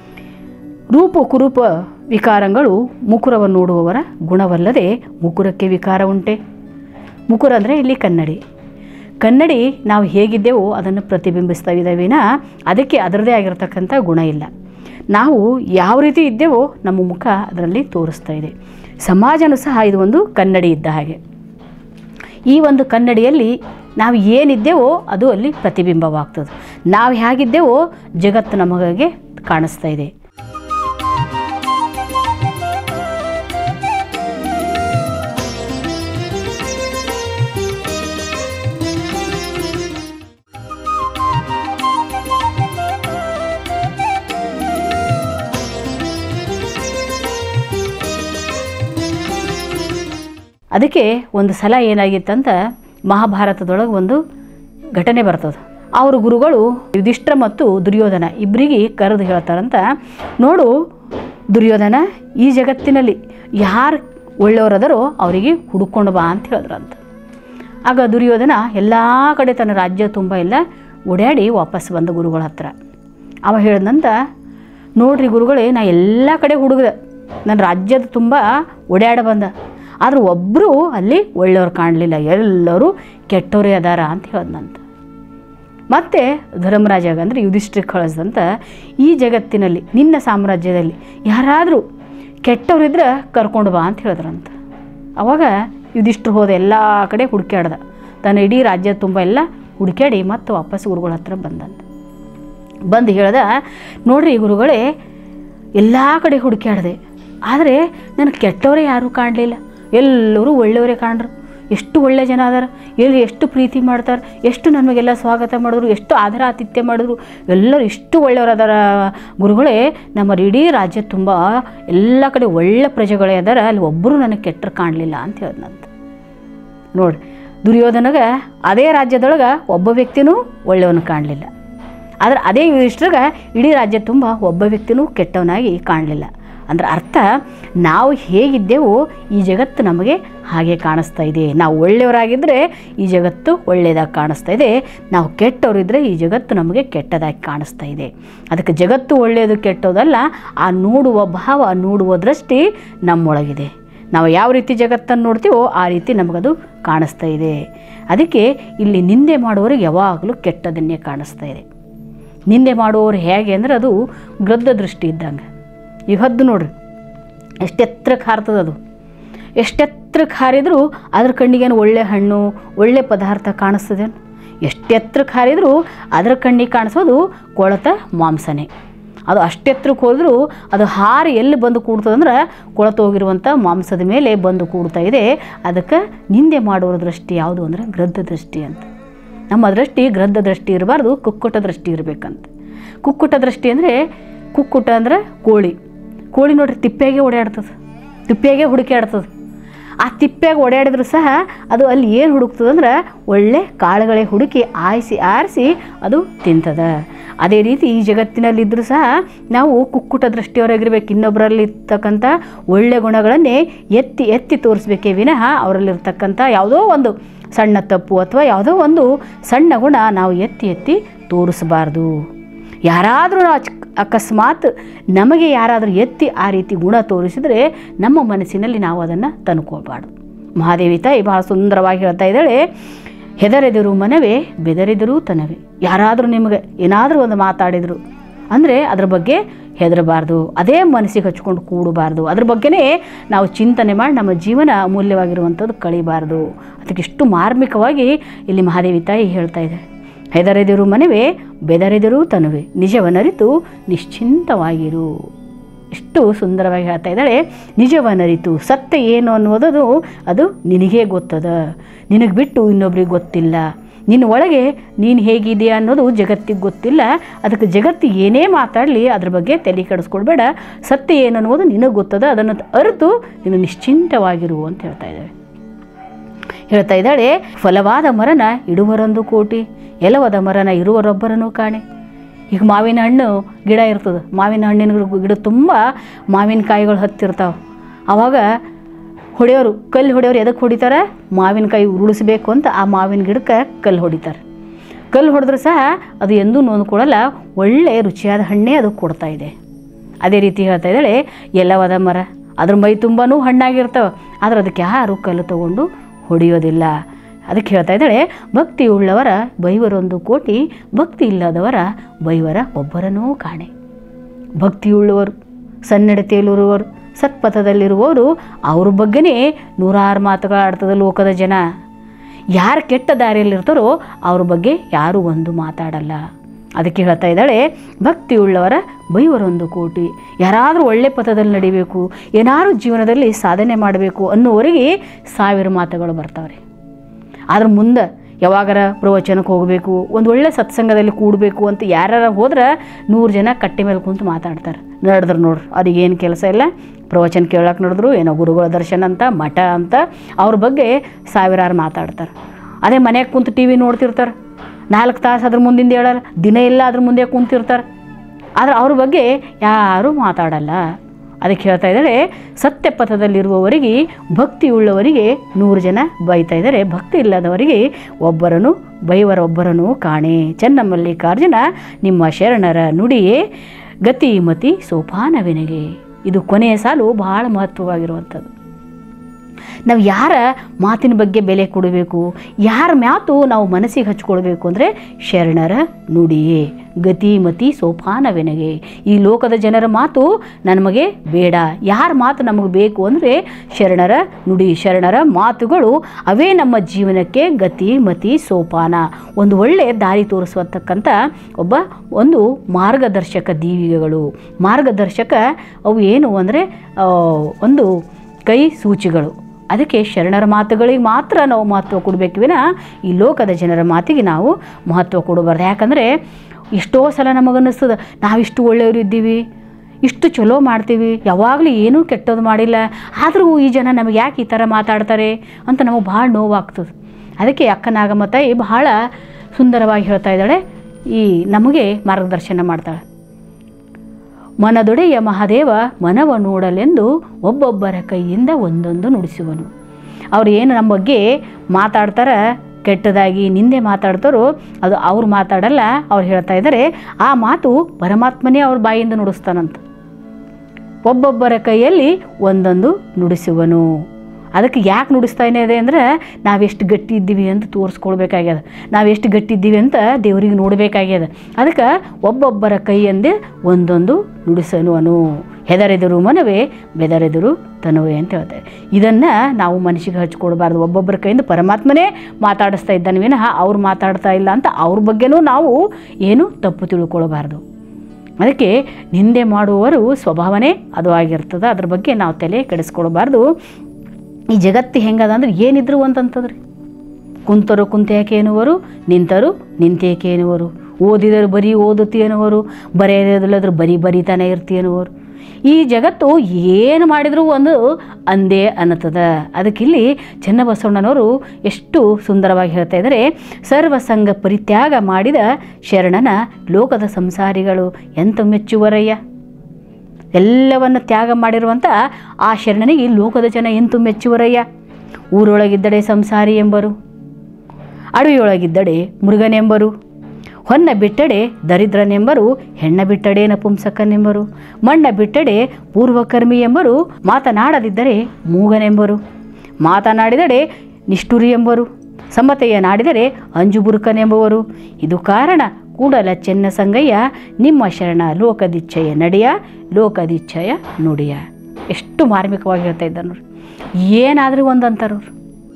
ರೂಪ ಕುರೂಪ ವಿಕಾರಗಳು ಮುಕುರವ ನೋಡುವವರ ಗುಣವಲ್ಲದೆ ಮುಕುರಕ್ಕೆ ವಿಕಾರ ಉಂಟೆ ಮುಕುರ ಅಂದರೆ ಇಲ್ಲಿ ಕನ್ನಡಿ ಕನ್ನಡಿ ನಾವು ಹೇಗಿದ್ದೇವೋ ಅದನ್ನು ಪ್ರತಿಬಿಂಬಿಸ್ತಾ ಇದ್ದಾವಿನ ಅದಕ್ಕೆ ಅದರದೇ ಆಗಿರತಕ್ಕಂಥ ಗುಣ ಇಲ್ಲ ನಾವು ಯಾವ ರೀತಿ ಇದ್ದೇವೋ ನಮ್ಮ ಮುಖ ಅದರಲ್ಲಿ ತೋರಿಸ್ತಾ ಇದೆ ಸಮಾಜನೂ ಸಹ ಇದು ಒಂದು ಕನ್ನಡಿ ಇದ್ದ ಹಾಗೆ ಈ ಒಂದು ಕನ್ನಡಿಯಲ್ಲಿ ನಾವು ಏನಿದ್ದೇವೋ ಅದು ಅಲ್ಲಿ ಪ್ರತಿಬಿಂಬವಾಗ್ತದೆ ನಾವು ಹೇಗಿದ್ದೇವೋ ಜಗತ್ತು ನಮಗೆ ಕಾಣಿಸ್ತಾ ಇದೆ ಅದಕ್ಕೆ ಒಂದು ಸಲ ಏನಾಗಿತ್ತಂತ ಮಹಾಭಾರತದೊಳಗೆ ಒಂದು ಘಟನೆ ಬರ್ತದೆ ಅವ್ರ ಗುರುಗಳು ಯುಧಿಷ್ಠಿರ ಮತ್ತು ದುರ್ಯೋಧನ ಇಬ್ಬರಿಗೆ ಕರೆದು ಹೇಳ್ತಾರಂತ ನೋಡು ದುರ್ಯೋಧನ ಈ ಜಗತ್ತಿನಲ್ಲಿ ಯಾರು ಒಳ್ಳೆಯವರದರೋ ಅವರಿಗೆ ಹುಡುಕೊಂಡು ಬಾ ಅಂತ ಹೇಳಿದ್ರಂತ ಆಗ ದುರ್ಯೋಧನ ಎಲ್ಲ ಕಡೆ ತನ್ನ ರಾಜ್ಯ ತುಂಬ ಎಲ್ಲ ಓಡಾಡಿ ವಾಪಸ್ ಬಂದ ಗುರುಗಳ ಹತ್ರ ಅವ ಹೇಳ್ದಂತ ನೋಡ್ರಿ ಗುರುಗಳೇ ನಾ ಎಲ್ಲ ಕಡೆ ಹುಡುಗದೆ ನನ್ನ ರಾಜ್ಯದ ತುಂಬ ಓಡಾಡ ಬಂದ ಆದ್ರೆ ಒಬ್ಬರು ಅಲ್ಲಿ ಒಳ್ಳೆಯವ್ರು ಕಾಣಲಿಲ್ಲ ಎಲ್ಲರೂ ಕೆಟ್ಟವರೇ ಅದಾರ ಅಂತ ಹೇಳ್ದಂತ ಮತ್ತೆ ಧರ್ಮರಾಜಾಗ ಅಂದರೆ ಯುಧಿಷ್ಠಿರ್ ಕಳಿಸ್ದಂತ ಈ ಜಗತ್ತಿನಲ್ಲಿ ನಿನ್ನ ಸಾಮ್ರಾಜ್ಯದಲ್ಲಿ ಯಾರಾದರೂ ಕೆಟ್ಟವರಿದ್ರೆ ಕರ್ಕೊಂಡು ಬಾ ಅಂತ ಹೇಳಿದ್ರಂತ ಅವಾಗ ಯುಧಿಷ್ಠಿರ್ ಹೋದ ಎಲ್ಲ ಕಡೆ ಹುಡುಕ್ಯಾಡ್ದ ತನ್ನ ಇಡೀ ರಾಜ್ಯ ತುಂಬ ಎಲ್ಲ ಹುಡುಕ್ಯಾಡಿ ಮತ್ತೆ ವಾಪಸ್ ಗುರುಗಳ ಹತ್ರ ಬಂದಂತ ಬಂದು ಹೇಳ್ದ ನೋಡ್ರಿ ಗುರುಗಳೇ ಎಲ್ಲ ಕಡೆ ಹುಡುಕ್ಯಾಡ್ದೆ ಆದರೆ ನನಗೆ ಕೆಟ್ಟವರೇ ಯಾರೂ ಕಾಣಲಿಲ್ಲ ಎಲ್ಲರೂ ಒಳ್ಳೆಯವರೇ ಕಾಣ್ರು ಎಷ್ಟು ಒಳ್ಳೆ ಜನ ಅದಾರ ಎಲ್ಲಿ ಎಷ್ಟು ಪ್ರೀತಿ ಮಾಡ್ತಾರೆ ಎಷ್ಟು ನಮಗೆಲ್ಲ ಸ್ವಾಗತ ಮಾಡಿದ್ರು ಎಷ್ಟು ಆದರ ಆತಿಥ್ಯ ಮಾಡಿದ್ರು ಎಲ್ಲರೂ ಇಷ್ಟು ಒಳ್ಳೆಯವರು ಅದಾರ ಗುರುಗಳೇ ನಮ್ಮ ಇಡೀ ರಾಜ್ಯ ತುಂಬ ಎಲ್ಲ ಕಡೆ ಒಳ್ಳೆ ಪ್ರಜೆಗಳೇ ಅದಾರ ಅಲ್ಲಿ ಒಬ್ಬರು ನನಗೆ ಕೆಟ್ಟರು ಕಾಣಲಿಲ್ಲ ಅಂತ ಹೇಳ್ದಂತ ನೋಡಿ ದುರ್ಯೋಧನಗೆ ಅದೇ ರಾಜ್ಯದೊಳಗೆ ಒಬ್ಬ ವ್ಯಕ್ತಿನೂ ಒಳ್ಳೆಯವನು ಕಾಣಲಿಲ್ಲ ಆದರೆ ಅದೇ ಯುಧಿಷ್ಠಿರಗೆ ಇಡೀ ರಾಜ್ಯ ತುಂಬ ಒಬ್ಬ ವ್ಯಕ್ತಿನೂ ಕೆಟ್ಟವನಾಗಿ ಕಾಣಲಿಲ್ಲ ಅಂದ್ರೆ ಅರ್ಥ ನಾವು ಹೇಗಿದ್ದೇವೋ ಈ ಜಗತ್ತು ನಮಗೆ ಹಾಗೆ ಕಾಣಿಸ್ತಾ ಇದೆ ನಾವು ಒಳ್ಳೆಯವರಾಗಿದ್ದರೆ ಈ ಜಗತ್ತು ಒಳ್ಳೆಯದಾಗಿ ಕಾಣಿಸ್ತಾ ಇದೆ ನಾವು ಕೆಟ್ಟವರಿದ್ದರೆ ಈ ಜಗತ್ತು ನಮಗೆ ಕೆಟ್ಟದಾಗಿ ಕಾಣಿಸ್ತಾ ಇದೆ ಅದಕ್ಕೆ ಜಗತ್ತು ಒಳ್ಳೆಯದು ಕೆಟ್ಟೋದಲ್ಲ ಆ ನೋಡುವ ಭಾವ ನೋಡುವ ದೃಷ್ಟಿ ನಮ್ಮೊಳಗಿದೆ ನಾವು ಯಾವ ರೀತಿ ಜಗತ್ತನ್ನು ನೋಡ್ತೀವೋ ಆ ರೀತಿ ನಮಗದು ಕಾಣಿಸ್ತಾ ಇದೆ ಅದಕ್ಕೆ ಇಲ್ಲಿ ನಿಂದೆ ಮಾಡುವವರಿಗೆ ಯಾವಾಗಲೂ ಕೆಟ್ಟದನ್ನೇ ಕಾಣಿಸ್ತಾ ಇದೆ ನಿಂದೆ ಮಾಡುವವರು ಹೇಗೆ ಅಂದ್ರೆ ಅದು ಗದ್ದ ದೃಷ್ಟಿ ಇದ್ದಂಗೆ ಈಗ ಹದ್ದು ನೋಡ್ರಿ ಎಷ್ಟೆತ್ರಕ್ಕೆ ಹಾರ್ತದೆ ಅದು ಎಷ್ಟೆತ್ರಕ್ಕೆ ಹಾರಿದರೂ ಅದ್ರ ಕಣ್ಣಿಗೇನು ಒಳ್ಳೆ ಹಣ್ಣು ಒಳ್ಳೆ ಪದಾರ್ಥ ಕಾಣಿಸ್ತದೇನು ಎಷ್ಟೆತ್ರಕ್ಕೆ ಹಾರಿದರೂ ಅದರ ಕಣ್ಣಿಗೆ ಕಾಣಿಸೋದು ಕೊಳತ ಮಾಂಸನೇ ಅದು ಅಷ್ಟೆತ್ರಕ್ಕೆ ಹೋದರೂ ಅದು ಹಾರಿ ಎಲ್ಲಿ ಬಂದು ಕೂಡ್ತದಂದ್ರೆ ಕೊಳತೋಗಿರುವಂಥ ಮಾಂಸದ ಮೇಲೆ ಬಂದು ಕೂಡ್ತಾ ಇದೆ ಅದಕ್ಕೆ ನಿಂದೆ ಮಾಡುವ ದೃಷ್ಟಿ ಯಾವುದು ಅಂದರೆ ಗ್ರದ್ಧ ದೃಷ್ಟಿ ಅಂತ ನಮ್ಮ ದೃಷ್ಟಿ ಗ್ರದ್ಧ ದೃಷ್ಟಿ ಇರಬಾರ್ದು ಕುಕ್ಕುಟ ದೃಷ್ಟಿ ಇರಬೇಕಂತ ಕುಕ್ಕುಟ ದೃಷ್ಟಿ ಅಂದರೆ ಕುಕ್ಕುಟ ಅಂದ್ರೆ ಕೋಳಿ ಕೋಳಿ ನೋಡ್ರಿ ತಿಪ್ಪೆಗೆ ಓಡಾಡ್ತದೆ ತಿಪ್ಪೆಗೆ ಹುಡುಕಾಡ್ತದೆ ಆ ತಿಪ್ಪ್ಯಾಗ ಓಡಾಡಿದ್ರು ಸಹ ಅದು ಅಲ್ಲಿ ಏನು ಹುಡುಕ್ತದಂದ್ರೆ ಒಳ್ಳೆ ಕಾಳುಗಳೇ ಹುಡುಕಿ ಆರಿಸಿ ಆರಿಸಿ ಅದು ತಿಂತದ ಅದೇ ರೀತಿ ಈ ಜಗತ್ತಿನಲ್ಲಿದ್ದರೂ ಸಹ ನಾವು ಕುಕ್ಕುಟ ದೃಷ್ಟಿಯವರಾಗಿರ್ಬೇಕು ಇನ್ನೊಬ್ಬರಲ್ಲಿ ಇರ್ತಕ್ಕಂಥ ಒಳ್ಳೆ ಗುಣಗಳನ್ನೇ ಎತ್ತಿ ಎತ್ತಿ ತೋರಿಸ್ಬೇಕೇ ವಿನಃ ಅವರಲ್ಲಿರ್ತಕ್ಕಂಥ ಯಾವುದೋ ಒಂದು ಸಣ್ಣ ತಪ್ಪು ಅಥವಾ ಯಾವುದೋ ಒಂದು ಸಣ್ಣ ಗುಣ ನಾವು ಎತ್ತಿ ಎತ್ತಿ ತೋರಿಸಬಾರ್ದು ಯಾರಾದರೂ ಅಕಸ್ಮಾತ್ ನಮಗೆ ಯಾರಾದರೂ ಎತ್ತಿ ಆ ರೀತಿ ಗುಣ ತೋರಿಸಿದರೆ ನಮ್ಮ ಮನಸ್ಸಿನಲ್ಲಿ ನಾವು ಅದನ್ನು ತಂದ್ಕೊಳ್ಬಾರ್ದು ಮಹಾದೇವಿ ತಾಯಿ ಬಹಳ ಸುಂದರವಾಗಿ ಹೇಳ್ತಾ ಇದ್ದಾಳೆ ಹೆದರೆದರು ಮನವೇ ಬೆದರಿದರೂ ತನವೇ ಯಾರಾದರೂ ನಿಮಗೆ ಏನಾದರೂ ಒಂದು ಮಾತಾಡಿದರು ಅಂದರೆ ಅದ್ರ ಬಗ್ಗೆ ಹೆದರಬಾರ್ದು ಅದೇ ಮನಸ್ಸಿಗೆ ಹಚ್ಕೊಂಡು ಕೂಡಬಾರ್ದು ಅದ್ರ ಬಗ್ಗೆನೇ ನಾವು ಚಿಂತನೆ ಮಾಡಿ ನಮ್ಮ ಜೀವನ ಅಮೂಲ್ಯವಾಗಿರುವಂಥದ್ದು ಕಳಿಬಾರ್ದು ಅದಕ್ಕಿಷ್ಟು ಮಾರ್ಮಿಕವಾಗಿ ಇಲ್ಲಿ ಮಹಾದೇವಿ ತಾಯಿ ಹೇಳ್ತಾ ಇದೆ ಹೆದರೆದಿರು ಮನವೇ ಬೆದರೆದಿರು ತನುವೆ ನಿಜವನರಿತು ನಿಶ್ಚಿಂತವಾಗಿರು ಇಷ್ಟು ಸುಂದರವಾಗಿ ಹೇಳ್ತಾ ಇದ್ದಾಳೆ ನಿಜವನರಿತು ಸತ್ಯ ಏನು ಅನ್ನೋದು ಅದು ನಿನಗೇ ಗೊತ್ತದ ನಿನಗೆ ಬಿಟ್ಟು ಇನ್ನೊಬ್ರಿಗೆ ಗೊತ್ತಿಲ್ಲ ನಿನ್ನ ಒಳಗೆ ನೀನು ಹೇಗಿದೆಯಾ ಅನ್ನೋದು ಜಗತ್ತಿಗೆ ಗೊತ್ತಿಲ್ಲ ಅದಕ್ಕೆ ಜಗತ್ತು ಏನೇ ಮಾತಾಡಲಿ ಅದ್ರ ಬಗ್ಗೆ ತಲೆ ಕೆಡಿಸ್ಕೊಳ್ಬೇಡ ಸತ್ಯ ಏನು ಅನ್ನೋದು ನಿನಗೆ ಗೊತ್ತದ ಅದನ್ನು ಅರಿತು ನೀನು ನಿಶ್ಚಿಂತವಾಗಿರು ಅಂತ ಹೇಳ್ತಾ ಇದ್ದಾಳೆ ಹೇಳ್ತಾ ಇದ್ದಾಳೆ ಫಲವಾದ ಮರನ ಇಡುವರೊಂದು ಕೋಟಿ ಎಲವದ ಮರನ ಇರುವರೊಬ್ಬರನ್ನು ಕಾಣೆ ಈಗ ಮಾವಿನ ಹಣ್ಣು ಗಿಡ ಇರ್ತದೆ ಮಾವಿನ ಹಣ್ಣಿನ ಗಿಡ- ಗಿಡ ತುಂಬ ಮಾವಿನಕಾಯಿಗಳು ಹತ್ತಿರ್ತಾವೆ ಆವಾಗ ಹೊಡೆಯೋರು ಕಲ್ಲು ಹೊಡೆಯೋರು ಎದಕ್ಕೆ ಹೊಡಿತಾರೆ ಮಾವಿನಕಾಯಿ ಉರುಳಿಸ್ಬೇಕು ಅಂತ ಆ ಮಾವಿನ ಗಿಡಕ್ಕೆ ಕಲ್ಲು ಹೊಡಿತಾರೆ ಕಲ್ಲು ಹೊಡೆದ್ರೂ ಸಹ ಅದು ಎಂದೂ ನೊಂದ್ಕೊಳ್ಳಲ್ಲ ಒಳ್ಳೆಯ ರುಚಿಯಾದ ಹಣ್ಣೇ ಅದು ಕೊಡ್ತಾ ಇದೆ ಅದೇ ರೀತಿ ಹೇಳ್ತಾ ಇದ್ದಾಳೆ ಎಲ್ಲವದ ಮರ ಅದ್ರ ಮೈ ತುಂಬಾನು ಹಣ್ಣಾಗಿರ್ತವೆ ಆದ್ರೆ ಅದಕ್ಕೆ ಯಾರು ಕಲ್ಲು ತಗೊಂಡು ಹೊಡೆಯೋದಿಲ್ಲ ಅದಕ್ಕೆ ಹೇಳ್ತಾ ಇದ್ದಾಳೆ ಭಕ್ತಿ ಉಳ್ಳವರ ಬೈವರೊಂದು ಕೋಟಿ ಭಕ್ತಿ ಇಲ್ಲದವರ ಬೈವರ ಒಬ್ಬರನೂ ಕಾಣೆ ಭಕ್ತಿಯುಳ್ಳವರು ಸನ್ನಡತೆಯಲ್ಲಿರುವವರು ಸತ್ಪಥದಲ್ಲಿರುವವರು ಅವ್ರ ಬಗ್ಗೆನೇ ನೂರಾರು ಮಾತುಗಳಾಡ್ತದೆ ಲೋಕದ ಜನ ಯಾರು ಕೆಟ್ಟ ದಾರಿಯಲ್ಲಿರ್ತಾರೋ ಅವ್ರ ಬಗ್ಗೆ ಯಾರೂ ಒಂದು ಮಾತಾಡಲ್ಲ ಅದಕ್ಕೆ ಹೇಳ್ತಾ ಇದ್ದಾಳೆ ಭಕ್ತಿಯುಳ್ಳವರ ಬೈವರೊಂದು ಕೋಟಿ ಯಾರಾದರೂ ಒಳ್ಳೆ ಪಥದಲ್ಲಿ ನಡಿಬೇಕು ಏನಾದರೂ ಜೀವನದಲ್ಲಿ ಸಾಧನೆ ಮಾಡಬೇಕು ಅನ್ನೋವರೆಗೆ ಸಾವಿರ ಮಾತುಗಳು ಬರ್ತಾವ್ರೆ ಆದ್ರೆ ಮುಂದೆ ಯಾವಾಗಾರ ಪ್ರವಚನಕ್ಕೆ ಹೋಗಬೇಕು ಒಂದು ಒಳ್ಳೆ ಸತ್ಸಂಗದಲ್ಲಿ ಕೂಡಬೇಕು ಅಂತ ಯಾರ್ಯಾರ ಹೋದ್ರೆ ನೂರು ಜನ ಕಟ್ಟೆ ಮೇಲೆ ಕುಂತು ಮಾತಾಡ್ತಾರೆ ನಡೆದ್ರು ನೋಡ್ರಿ ಅವ್ರಿಗೇನು ಕೆಲಸ ಇಲ್ಲ ಪ್ರವಚನ ಕೇಳಕ್ಕೆ ನಡೆದ್ರು ಏನೋ ಗುರುಗಳ ದರ್ಶನ ಅಂತ ಮಠ ಅಂತ ಅವ್ರ ಬಗ್ಗೆ ಸಾವಿರಾರು ಮಾತಾಡ್ತಾರೆ ಅದೇ ಮನ್ಯಾಗ ಕುಂತು ಟಿ ವಿ ನೋಡ್ತಿರ್ತಾರೆ ನಾಲ್ಕು ತಾಸು ಅದ್ರ ಮುಂದಿಂದ ಹೇಳಲ್ಲ ದಿನ ಎಲ್ಲ ಅದ್ರ ಮುಂದೆ ಕುಂತಿರ್ತಾರೆ ಆದ್ರೆ ಅವ್ರ ಬಗ್ಗೆ ಯಾರೂ ಮಾತಾಡಲ್ಲ ಅದಕ್ಕೆ ಹೇಳ್ತಾ ಇದ್ದಾರೆ ಸತ್ಯ ಪಥದಲ್ಲಿರುವವರಿಗೆ ಭಕ್ತಿಯುಳ್ಳವರಿಗೆ ನೂರು ಜನ ಬೈತಾ ಇದ್ದಾರೆ ಭಕ್ತಿ ಇಲ್ಲದವರಿಗೆ ಒಬ್ಬರನು ಬೈವರೊಬ್ಬರನು ಕಾಣೆ ಚೆನ್ನಮಲ್ಲಿಕಾರ್ಜುನ ನಿಮ್ಮ ಶರಣರ ನುಡಿಯೇ ಗತಿ ಮತಿ ಸೋಪಾನವೆನಗೆ ಇದು ಕೊನೆಯ ಸಾಲು ಬಹಳ ಮಹತ್ವವಾಗಿರುವಂಥದ್ದು ನಾವು ಯಾರ ಮಾತಿನ ಬಗ್ಗೆ ಬೆಲೆ ಕೊಡಬೇಕು ಯಾರ ಮಾತು ನಾವು ಮನಸ್ಸಿಗೆ ಹಚ್ಕೊಳ್ಬೇಕು ಅಂದರೆ ಶರಣರ ನುಡಿಯೇ ಗತಿ ಮತಿ ಸೋಪಾನವೆನಗೆ ಈ ಲೋಕದ ಜನರ ಮಾತು ನಮಗೆ ಬೇಡ ಯಾರ ಮಾತು ನಮಗೆ ಬೇಕು ಅಂದರೆ ಶರಣರ ನುಡಿ ಶರಣರ ಮಾತುಗಳು ಅವೇ ನಮ್ಮ ಜೀವನಕ್ಕೆ ಗತಿ ಮತಿ ಸೋಪಾನ ಒಂದು ಒಳ್ಳೆಯ ದಾರಿ ತೋರಿಸುವತಕ್ಕಂಥ ಒಬ್ಬ ಒಂದು ಮಾರ್ಗದರ್ಶಕ ದೀವಿಗೆಗಳು ಮಾರ್ಗದರ್ಶಕ ಅವು ಏನು ಅಂದರೆ ಒಂದು ಕೈ ಸೂಚಿಗಳು ಅದಕ್ಕೆ ಶರಣರ ಮಾತುಗಳಿಗೆ ಮಾತ್ರ ನಾವು ಮಹತ್ವ ಕೊಡಬೇಕು ವಿನ ಈ ಲೋಕದ ಜನರ ಮಾತಿಗೆ ನಾವು ಮಹತ್ವ ಕೊಡಬಾರ್ದು ಯಾಕಂದರೆ ಎಷ್ಟೋ ಸಲ ನಮಗನ್ನಿಸ್ತದೆ ನಾವಿಷ್ಟು ಒಳ್ಳೆಯವರು ಇದ್ದೀವಿ ಇಷ್ಟು ಚಲೋ ಮಾಡ್ತೀವಿ ಯಾವಾಗಲೂ ಏನೂ ಕೆಟ್ಟದ್ದು ಮಾಡಿಲ್ಲ ಆದರೂ ಈ ಜನ ನಮಗೆ ಯಾಕೆ ಈ ಥರ ಮಾತಾಡ್ತಾರೆ ಅಂತ ನಮಗೆ ಭಾಳ ನೋವಾಗ್ತದೆ ಅದಕ್ಕೆ ಅಕ್ಕ ನಾಗಮ್ಮ ತಾಯಿ ಬಹಳ ಸುಂದರವಾಗಿ ಹೇಳ್ತಾ ಇದ್ದಾಳೆ ಈ ನಮಗೆ ಮಾರ್ಗದರ್ಶನ ಮಾಡ್ತಾಳೆ ಮನದೊಡೆಯ ಮಹಾದೇವ ಮನವ ನೋಡಲೆಂದು ಒಬ್ಬೊಬ್ಬರ ಕೈಯಿಂದ ಒಂದೊಂದು ನುಡಿಸುವನು ಅವ್ರು ಏನು ನಮ್ಮ ಬಗ್ಗೆ ಮಾತಾಡ್ತಾರೆ ಕೆಟ್ಟದಾಗಿ ನಿಂದೆ ಮಾತಾಡ್ತಾರೋ ಅದು ಅವ್ರು ಮಾತಾಡಲ್ಲ ಅವ್ರು ಹೇಳ್ತಾ ಇದ್ದಾರೆ ಆ ಮಾತು ಪರಮಾತ್ಮನೇ ಅವ್ರ ಬಾಯಿಂದ ನುಡಿಸ್ತಾನಂತ ಒಬ್ಬೊಬ್ಬರ ಕೈಯಲ್ಲಿ ಒಂದೊಂದು ನುಡಿಸುವನು ಅದಕ್ಕೆ ಯಾಕೆ ನುಡಿಸ್ತಾ ಇದೆ ಅಂದರೆ ನಾವೆಷ್ಟು ಗಟ್ಟಿ ಇದ್ದೀವಿ ಅಂತ ತೋರಿಸ್ಕೊಳ್ಬೇಕಾಗ್ಯದ ನಾವೆಷ್ಟು ಗಟ್ಟಿ ಇದ್ದೀವಿ ಅಂತ ದೇವರಿಗೆ ನೋಡಬೇಕಾಗ್ಯದ ಅದಕ್ಕೆ ಒಬ್ಬೊಬ್ಬರ ಕೈಯಂದೆ ಒಂದೊಂದು ನುಡಿಸನು ಅನು ಹೆದರೆದರು ಮನವೇ ಬೆದರೆದರು ತನುವೆ ಅಂತ ಹೇಳ್ತಾರೆ ಇದನ್ನು ನಾವು ಮನಸ್ಸಿಗೆ ಹಚ್ಕೊಳ್ಬಾರ್ದು ಒಬ್ಬೊಬ್ಬರ ಕೈಯಿಂದ ಪರಮಾತ್ಮನೇ ಮಾತಾಡಿಸ್ತಾ ಇದ್ದಾನೆ ವಿನಃ ಅವ್ರು ಮಾತಾಡ್ತಾ ಇಲ್ಲ ಅಂತ ಅವ್ರ ಬಗ್ಗೆನೂ ನಾವು ಏನು ತಪ್ಪು ತಿಳ್ಕೊಳ್ಬಾರ್ದು ಅದಕ್ಕೆ ನಿಂದೆ ಮಾಡುವವರು ಸ್ವಭಾವನೇ ಅದು ಆಗಿರ್ತದೆ ಅದ್ರ ಬಗ್ಗೆ ನಾವು ತಲೆ ಕೆಡಿಸ್ಕೊಳ್ಬಾರ್ದು ಈ ಜಗತ್ತು ಹೆಂಗದ ಅಂದ್ರೆ ಏನಿದ್ರು ಅಂತಂತದ್ರಿ ಕುಂತರು ಕುಂತೇಕೆ ಎನ್ನುವರು ನಿಂತರು ನಿಂತೇಕೆ ಎನ್ನುವರು ಓದಿದರು ಬರೀ ಓದುತ್ತಿ ಎನ್ನುವರು ಬರೆಯೋದಿಲ್ಲದ್ರು ಬರೀ ಬರಿತಾನೆ ಇರ್ತಿ ಎನ್ನುವರು ಈ ಜಗತ್ತು ಏನು ಮಾಡಿದರೂ ಒಂದು ಅಂದೇ ಅನ್ನತದ ಅದಕ್ಕಿಲ್ಲಿ ಚನ್ನಬಸವಣ್ಣನವರು ಎಷ್ಟು ಸುಂದರವಾಗಿ ಹೇಳ್ತಾ ಇದ್ದಾರೆ ಸರ್ವಸಂಗ ಪರಿತ್ಯಾಗ ಮಾಡಿದ ಶರಣನ ಲೋಕದ ಸಂಸಾರಿಗಳು ಎಂತ ಮೆಚ್ಚುವರಯ್ಯ ಎಲ್ಲವನ್ನು ತ್ಯಾಗ ಮಾಡಿರುವಂಥ ಆ ಶರಣನಿಗೆ ಲೋಕದ ಜನ ಎಂತು ಮೆಚ್ಚುವರಯ್ಯ ಊರೊಳಗಿದ್ದಡೆ ಸಂಸಾರಿ ಎಂಬರು ಅಡವಿಯೊಳಗಿದ್ದಡೆ ಮೃಗನೆಂಬರು ಹೊನ್ನ ಬಿಟ್ಟಡೆ ದರಿದ್ರನೆಂಬರು ಹೆಣ್ಣ ಬಿಟ್ಟಡೆ ನಪುಂಸಕನೆಂಬರು ಮಣ್ಣ ಬಿಟ್ಟಡೆ ಪೂರ್ವಕರ್ಮಿ ಎಂಬರು ಮಾತನಾಡದಿದ್ದರೆ ಮೂಗನೆಂಬರು ಮಾತನಾಡಿದಡೆ ನಿಷ್ಠುರಿ ಎಂಬರು ಸಮತೆಯ ನಾಡಿದರೆ ಅಂಜುಬುರುಕನೆಂಬುವರು ಇದು ಕಾರಣ ಕೂಡಲ ಚೆನ್ನ ಸಂಗಯ್ಯ ನಿಮ್ಮ ಶರಣ ಲೋಕದಿಚ್ಛೆಯ ನಡೆಯ ಲೋಕದಿಚ್ಛೆಯ ನುಡಿಯ ಎಷ್ಟು ಮಾರ್ಮಿಕವಾಗಿ ಹೇಳ್ತಾ ಇದ್ದಾರೆ ನೋಡಿ ಏನಾದರೂ ಒಂದು ಅಂತಾರವ್ರು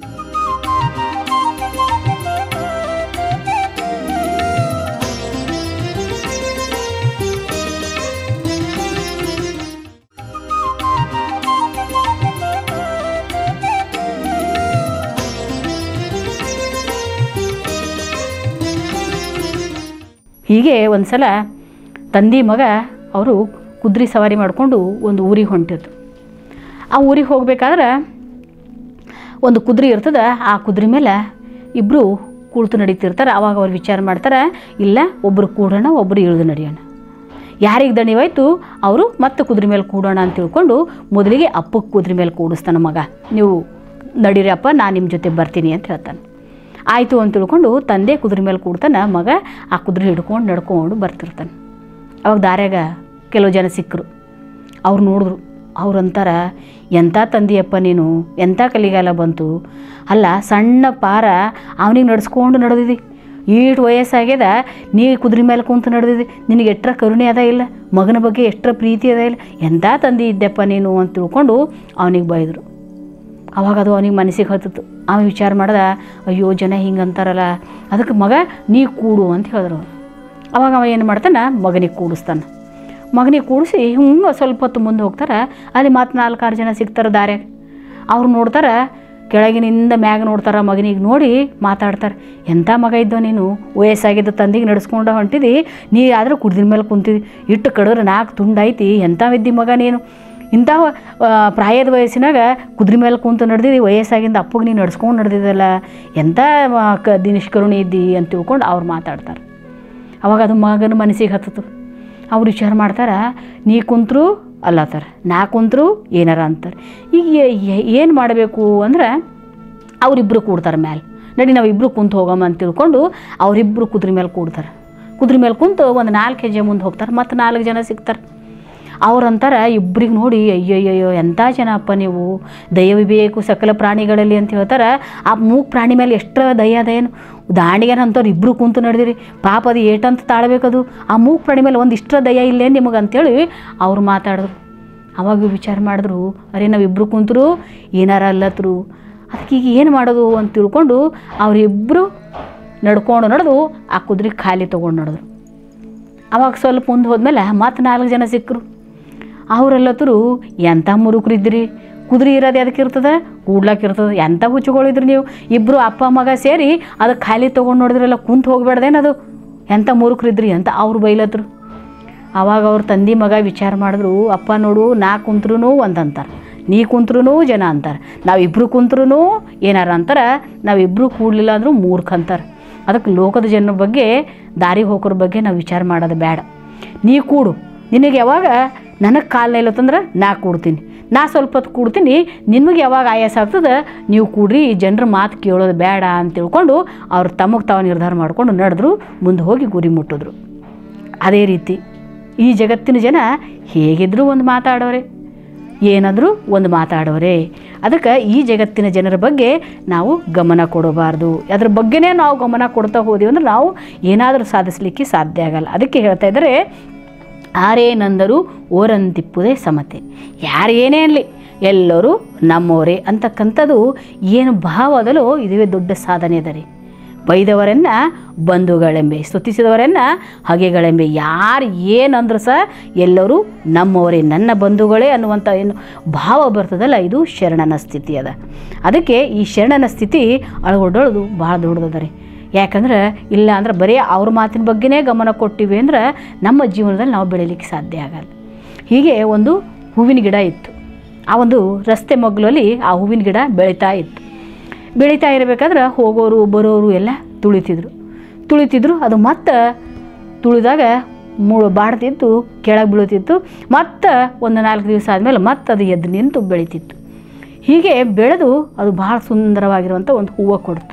ಹೀಗೆ ಒಂದು ಸಲ ತಂದೆ ಮಗ ಅವರು ಕುದುರೆ ಸವಾರಿ ಮಾಡಿಕೊಂಡು ಒಂದು ಊರಿಗೆ ಹೊಂಟಿದ್ರು ಆ ಊರಿಗೆ ಹೋಗ್ಬೇಕಾದ್ರೆ ಒಂದು ಕುದುರೆ ಇರ್ತದೆ ಆ ಕುದುರೆ ಮೇಲೆ ಇಬ್ಬರು ಕುಳಿತು ನಡೀತಿರ್ತಾರೆ ಆವಾಗ ಅವ್ರು ವಿಚಾರ ಮಾಡ್ತಾರೆ ಇಲ್ಲ ಒಬ್ಬರು ಕೂಡೋಣ ಒಬ್ಬರು ಇಳಿದು ನಡೆಯೋಣ ಯಾರಿಗೆ ದಣಿವಾಯ್ತು ಅವರು ಮತ್ತೆ ಕುದುರೆ ಮೇಲೆ ಕೂಡೋಣ ಅಂತ ತಿಳ್ಕೊಂಡು ಮೊದಲಿಗೆ ಅಪ್ಪಕ್ಕೆ ಕುದುರೆ ಮೇಲೆ ಕೂಡಿಸ್ತಾನೆ ಮಗ ನೀವು ನಡೀರಿ ಅಪ್ಪ ನಾನು ನಿಮ್ಮ ಜೊತೆ ಬರ್ತೀನಿ ಅಂತ ಹೇಳ್ತಾನೆ ಆಯಿತು ಅಂತ ತಿಳ್ಕೊಂಡು ತಂದೆ ಕುದುರೆ ಮೇಲೆ ಕೂಡ್ತಾನೆ ಮಗ ಆ ಕುದುರೆ ಹಿಡ್ಕೊಂಡು ನಡ್ಕೊಂಡು ಬರ್ತಿರ್ತಾನೆ ಅವಾಗ ದಾರ್ಯಾಗ ಕೆಲವು ಜನ ಸಿಕ್ಕರು ಅವ್ರು ನೋಡಿದ್ರು ಅವ್ರು ಅಂತಾರ ಎಂಥ ತಂದಿಯಪ್ಪ ನೀನು ಎಂಥ ಕಲಿಗಾಲ ಬಂತು ಅಲ್ಲ ಸಣ್ಣ ಪಾರ ಅವನಿಗೆ ನಡ್ಸ್ಕೊಂಡು ನಡೆದಿದ್ದಿ ಈಟು ವಯಸ್ಸಾಗ್ಯದ ನೀ ಕುದುರೆ ಮೇಲೆ ಕುಂತು ನಡೆದಿದ್ದಿ ನಿನಗೆ ಎಷ್ಟರ ಕರುಣೆ ಅದ ಇಲ್ಲ ಮಗನ ಬಗ್ಗೆ ಎಷ್ಟರ ಪ್ರೀತಿ ಅದ ಇಲ್ಲ ಎಂಥ ತಂದಿ ಇದ್ದೆಪ್ಪ ನೀನು ಅಂತ ತಿಳ್ಕೊಂಡು ಅವನಿಗೆ ಬೈದರು ಅವಾಗ ಅದು ಅವನಿಗೆ ಮನಸ್ಸಿಗೆ ಹತ್ತಿತ್ತು ಅವ ವಿಚಾರ ಮಾಡ್ದ ಅಯ್ಯೋ ಜನ ಹಿಂಗೆ ಅಂತಾರಲ್ಲ ಅದಕ್ಕೆ ಮಗ ನೀ ಕೂಡು ಅಂತ ಹೇಳಿದ್ರು ಅವಾಗ ಅವ ಏನು ಮಾಡ್ತಾನೆ ಮಗನಿಗೆ ಕೂಡಿಸ್ತಾನೆ ಮಗನಿಗೆ ಕೂಡಿಸಿ ಹಿಂಗೆ ಸ್ವಲ್ಪ ಹೊತ್ತು ಮುಂದೆ ಹೋಗ್ತಾರೆ ಅಲ್ಲಿ ಮತ್ತೆ ನಾಲ್ಕಾರು ಜನ ಸಿಗ್ತಾರೆ ದಾರ್ಯಾಗ ಅವ್ರು ನೋಡ್ತಾರೆ ಕೆಳಗಿನಿಂದ ಮ್ಯಾಗ ನೋಡ್ತಾರೆ ಮಗನಿಗೆ ನೋಡಿ ಮಾತಾಡ್ತಾರೆ ಎಂಥ ಮಗ ಇದ್ದೋ ನೀನು ವಯಸ್ಸಾಗಿದ್ದ ತಂದಿಗೆ ನಡೆಸ್ಕೊಂಡು ಹೊಂಟಿದಿ ನೀ ಆದ್ರೆ ಕುಡ್ದಿನ ಮೇಲೆ ಕುಂತಿದ್ದಿ ಇಟ್ಟು ಕಡಿದ್ರೆ ನಾಲ್ಕು ತುಂಡೈತಿ ಎಂಥ ವಿದ್ದಿ ಮಗ ನೀನು ಇಂಥ ಆ, ಪ್ರಾಯದ ವಯಸ್ಸಿನಾಗ ಕುದುರೆ ಮೇಲೆ ಕುಂತು ನಡೆದಿದ್ದಿ ವಯಸ್ಸಾಗಿಂದ ಅಪ್ಪಗೆ ನೀನು ನಡ್ಸ್ಕೊಂಡು ನಡೆದಿದ್ದಲ್ಲ ಎಂಥ ಆ, ಕ ದಿನಿಷ್ಕರುಣಿ ಇದ್ದಿ ಅಂತ ತಿಳ್ಕೊಂಡು ಅವ್ರು ಮಾತಾಡ್ತಾರೆ ಅವಾಗ ಅದು ಮಗನ ಮನಸ್ಸಿಗೆ ಹತ್ತಿತು ಅವ್ರು ವಿಚಾರ ಮಾಡ್ತಾರೆ ನೀ ಕುಂತರು ಅಲ್ಲತ್ತಾರ ನಾ ಕುಂತರು ಏನಾರ ಅಂತಾರೆ ಈಗ ಏನು ಮಾಡಬೇಕು ಅಂದ್ರೆ ಅವರಿಬ್ಬರು ಕೂಡ್ತಾರೆ ಮ್ಯಾಲೆ ನಡಿ ನಾವು ಇಬ್ಬರು ಕುಂತು ಹೋಗಮ್ಮ ಅಂತ ತಿಳ್ಕೊಂಡು ಅವರಿಬ್ಬರು ಕುದುರೆ ಮೇಲೆ ಕೂಡ್ತಾರೆ ಕುದುರೆ ಮೇಲೆ ಕುಂತು ಒಂದು ನಾಲ್ಕು ಹೆಜ್ಜೆ ಮುಂದೆ ಹೋಗ್ತಾರೆ ಮತ್ತು ನಾಲ್ಕು ಜನ ಸಿಗ್ತಾರೆ ಅವ್ರಂತಾರೆ ಇಬ್ರಿಗೆ ನೋಡಿ ಅಯ್ಯಯ್ಯಯ್ಯೋ ಎಂಥ ಜನ ಅಪ್ಪ ನೀವು ದಯವಿಬೇಕು ಸಕಲ ಪ್ರಾಣಿಗಳಲ್ಲಿ ಅಂತ ಹೇಳ್ತಾರೆ ಆ ಮೂಕ್ ಪ್ರಾಣಿ ಮೇಲೆ ಎಷ್ಟರ ದಯ ಅದೇನು ದಾಂಡಿಗೆನ ಅಂಥವ್ರು ಇಬ್ಬರು ಕುಂತು ನಡೆದಿರಿ ಪಾಪ ಅದು ಏಟಂತ ತಾಳ್ಬೇಕದು ಆ ಮೂಕ್ ಪ್ರಾಣಿ ಮೇಲೆ ಒಂದು ಇಷ್ಟರ ದಯ ಇಲ್ಲೇ ನಿಮಗೆ ಅಂತೇಳಿ ಅವ್ರು ಮಾತಾಡಿದ್ರು ಅವಾಗ ವಿಚಾರ ಮಾಡಿದ್ರು ಅರೆ ನಾವು ಇಬ್ಬರು ಕುಂತರು ಏನಾರ ಅಲ್ಲತ್ರು ಅದಕ್ಕೆ ಈಗ ಏನು ಮಾಡೋದು ಅಂತ ತಿಳ್ಕೊಂಡು ಅವರಿಬ್ಬರು ನಡ್ಕೊಂಡು ನಡೆದು ಆ ಕುದುರೆ ಖಾಲಿ ತೊಗೊಂಡು ನಡೆದ್ರು ಅವಾಗ ಸ್ವಲ್ಪ ಮುಂದೆ ಹೋದ್ಮೇಲೆ ಮತ್ತೆ ನಾಲ್ಕು ಜನ ಸಿಕ್ಕರು ಅವರೆಲ್ಲತ್ತರು ಎಂಥ ಮುರುಕರಿದ್ರಿ ಕುದುರೆ ಇರೋದು ಅದಕ್ಕೆ ಇರ್ತದೆ ಕೂಡ್ಲಾಕ್ ಇರ್ತದೆ ಎಂಥ ಹುಚ್ಚುಗಳಿದ್ರಿ ನೀವು ಇಬ್ಬರು ಅಪ್ಪ ಮಗ ಸೇರಿ ಅದು ಖಾಲಿ ತೊಗೊಂಡು ನೋಡಿದ್ರಲ್ಲ ಕುಂತು ಹೋಗ್ಬೇಡ್ದೇನದು ಎಂಥ ಮುರುಕರಿದ್ರಿ ಅಂತ ಅವ್ರು ಬೈಲತ್ರು ಅವಾಗ ಅವ್ರ ತಂದೆ ಮಗ ವಿಚಾರ ಮಾಡಿದ್ರು ಅಪ್ಪ ನೋಡು ನಾ ಕುಂತ್ರು ಒಂದಂತಾರೆ ನೀ ಕುಂತ್ರು ಜನ ಅಂತಾರೆ ನಾವಿಬ್ಬರು ಕುಂತ್ರು ಏನಾರ ಅಂತಾರೆ ನಾವಿಬ್ಬರು ಕೂಡಲಿಲ್ಲ ಅಂದರೂ ಮೂರ್ಖ ಅಂತಾರೆ ಅದಕ್ಕೆ ಲೋಕದ ಜನರ ಬಗ್ಗೆ ದಾರಿಗೆ ಹೋಗೋರ ಬಗ್ಗೆ ನಾವು ವಿಚಾರ ಮಾಡೋದು ಬೇಡ ನೀ ಕೂಡು ನಿನಗೆ ಯಾವಾಗ ನನಗೆ ಕಾಲು ನಿಲ್ಲತ್ತಂದ್ರೆ ನಾ ಕೂಡ್ತೀನಿ ನಾ ಸ್ವಲ್ಪ ಹೊತ್ತು ಕೂಡ್ತೀನಿ ನಿಮಗೆ ಯಾವಾಗ ಆಯಾಸ ಆಗ್ತದೆ ನೀವು ಕೂಡ್ರಿ ಈ ಜನರ ಮಾತು ಕೇಳೋದು ಬೇಡ ಅಂತ ತಿಳ್ಕೊಂಡು ಅವ್ರು ತಮಗೆ ತಾವು ನಿರ್ಧಾರ ಮಾಡ್ಕೊಂಡು ನಡೆದ್ರು ಮುಂದೆ ಹೋಗಿ ಗುರಿ ಮುಟ್ಟಿದ್ರು ಅದೇ ರೀತಿ ಈ ಜಗತ್ತಿನ ಜನ ಹೇಗಿದ್ರೂ ಒಂದು ಮಾತಾಡೋರೆ ಏನಾದರೂ ಒಂದು ಮಾತಾಡೋರೆ ಅದಕ್ಕೆ ಈ ಜಗತ್ತಿನ ಜನರ ಬಗ್ಗೆ ನಾವು ಗಮನ ಕೊಡಬಾರ್ದು ಅದ್ರ ಬಗ್ಗೆನೇ ನಾವು ಗಮನ ಕೊಡ್ತಾ ಹೋದೀವಿ ಅಂದ್ರೆ ನಾವು ಏನಾದರೂ ಸಾಧಿಸಲಿಕ್ಕೆ ಸಾಧ್ಯ ಆಗಲ್ಲ ಅದಕ್ಕೆ ಹೇಳ್ತಾ ಇದ್ದಾರೆ ಆರೇನಂದರು ಓರಂತಿಪ್ಪುದೇ ಸಮತೆ ಯಾರು ಏನೇ ಅನ್ನಲಿ ಎಲ್ಲರೂ ನಮ್ಮವರೇ ಅಂತಕ್ಕಂಥದ್ದು ಏನು ಭಾವ ಅದಲ್ಲೋ ಇದುವೇ ದೊಡ್ಡ ಸಾಧನೆ ಅದ ರೀ ಬೈದವರನ್ನು ಬಂಧುಗಳೆಂಬೆ ಸ್ತುತಿಸಿದವರನ್ನು ಹಗೆಗಳೆಂಬೆ ಯಾರು ಏನಂದ್ರು ಸಹ ಎಲ್ಲರೂ ನಮ್ಮವರೇ ನನ್ನ ಬಂಧುಗಳೇ ಅನ್ನುವಂಥ ಏನು ಭಾವ ಬರ್ತದಲ್ಲ ಇದು ಶರಣನ ಸ್ಥಿತಿ ಅದ ಅದಕ್ಕೆ ಈ ಶರಣನ ಸ್ಥಿತಿ ಅಳಗೊಡ್ಡೋದು ಭಾಳ ದೊಡ್ಡದದ ರೀ ಯಾಕಂದ್ರೆ ಇಲ್ಲ ಅಂದ್ರೆ ಬರೀ ಅವ್ರ ಮಾತಿನ ಬಗ್ಗೆನೇ ಗಮನ ಕೊಟ್ಟಿವಿ ಅಂದ್ರೆ ನಮ್ಮ ಜೀವನದಲ್ಲಿ ನಾವು ಬೆಳೀಲಿಕ್ಕೆ ಸಾಧ್ಯ ಆಗಲ್ಲ ಹೀಗೆ ಒಂದು ಹೂವಿನ ಗಿಡ ಇತ್ತು ಆ ಒಂದು ರಸ್ತೆ ಮಗ್ಲಲ್ಲಿ ಆ ಹೂವಿನ ಗಿಡ ಬೆಳೀತಾ ಇತ್ತು ಬೆಳೀತಾ ಇರಬೇಕಾದ್ರೆ ಹೋಗೋರು ಬರೋರು ಎಲ್ಲ ತುಳಿತಿದ್ರು ತುಳಿತಿದ್ರು ಅದು ಮತ್ತೆ ತುಳಿದಾಗ ಮೂಳು ಬಾಡ್ತಿತ್ತು ಕೆಳಗೆ ಬೀಳ್ತಿತ್ತು ಮತ್ತು ಒಂದು ನಾಲ್ಕು ದಿವಸ ಆದಮೇಲೆ ಮತ್ತೆ ಅದು ಎದ್ದು ನಿಂತು ಬೆಳೀತಿತ್ತು ಹೀಗೆ ಬೆಳೆದು ಅದು ಭಾಳ ಸುಂದರವಾಗಿರುವಂಥ ಒಂದು ಹೂವು ಕೊಡ್ತು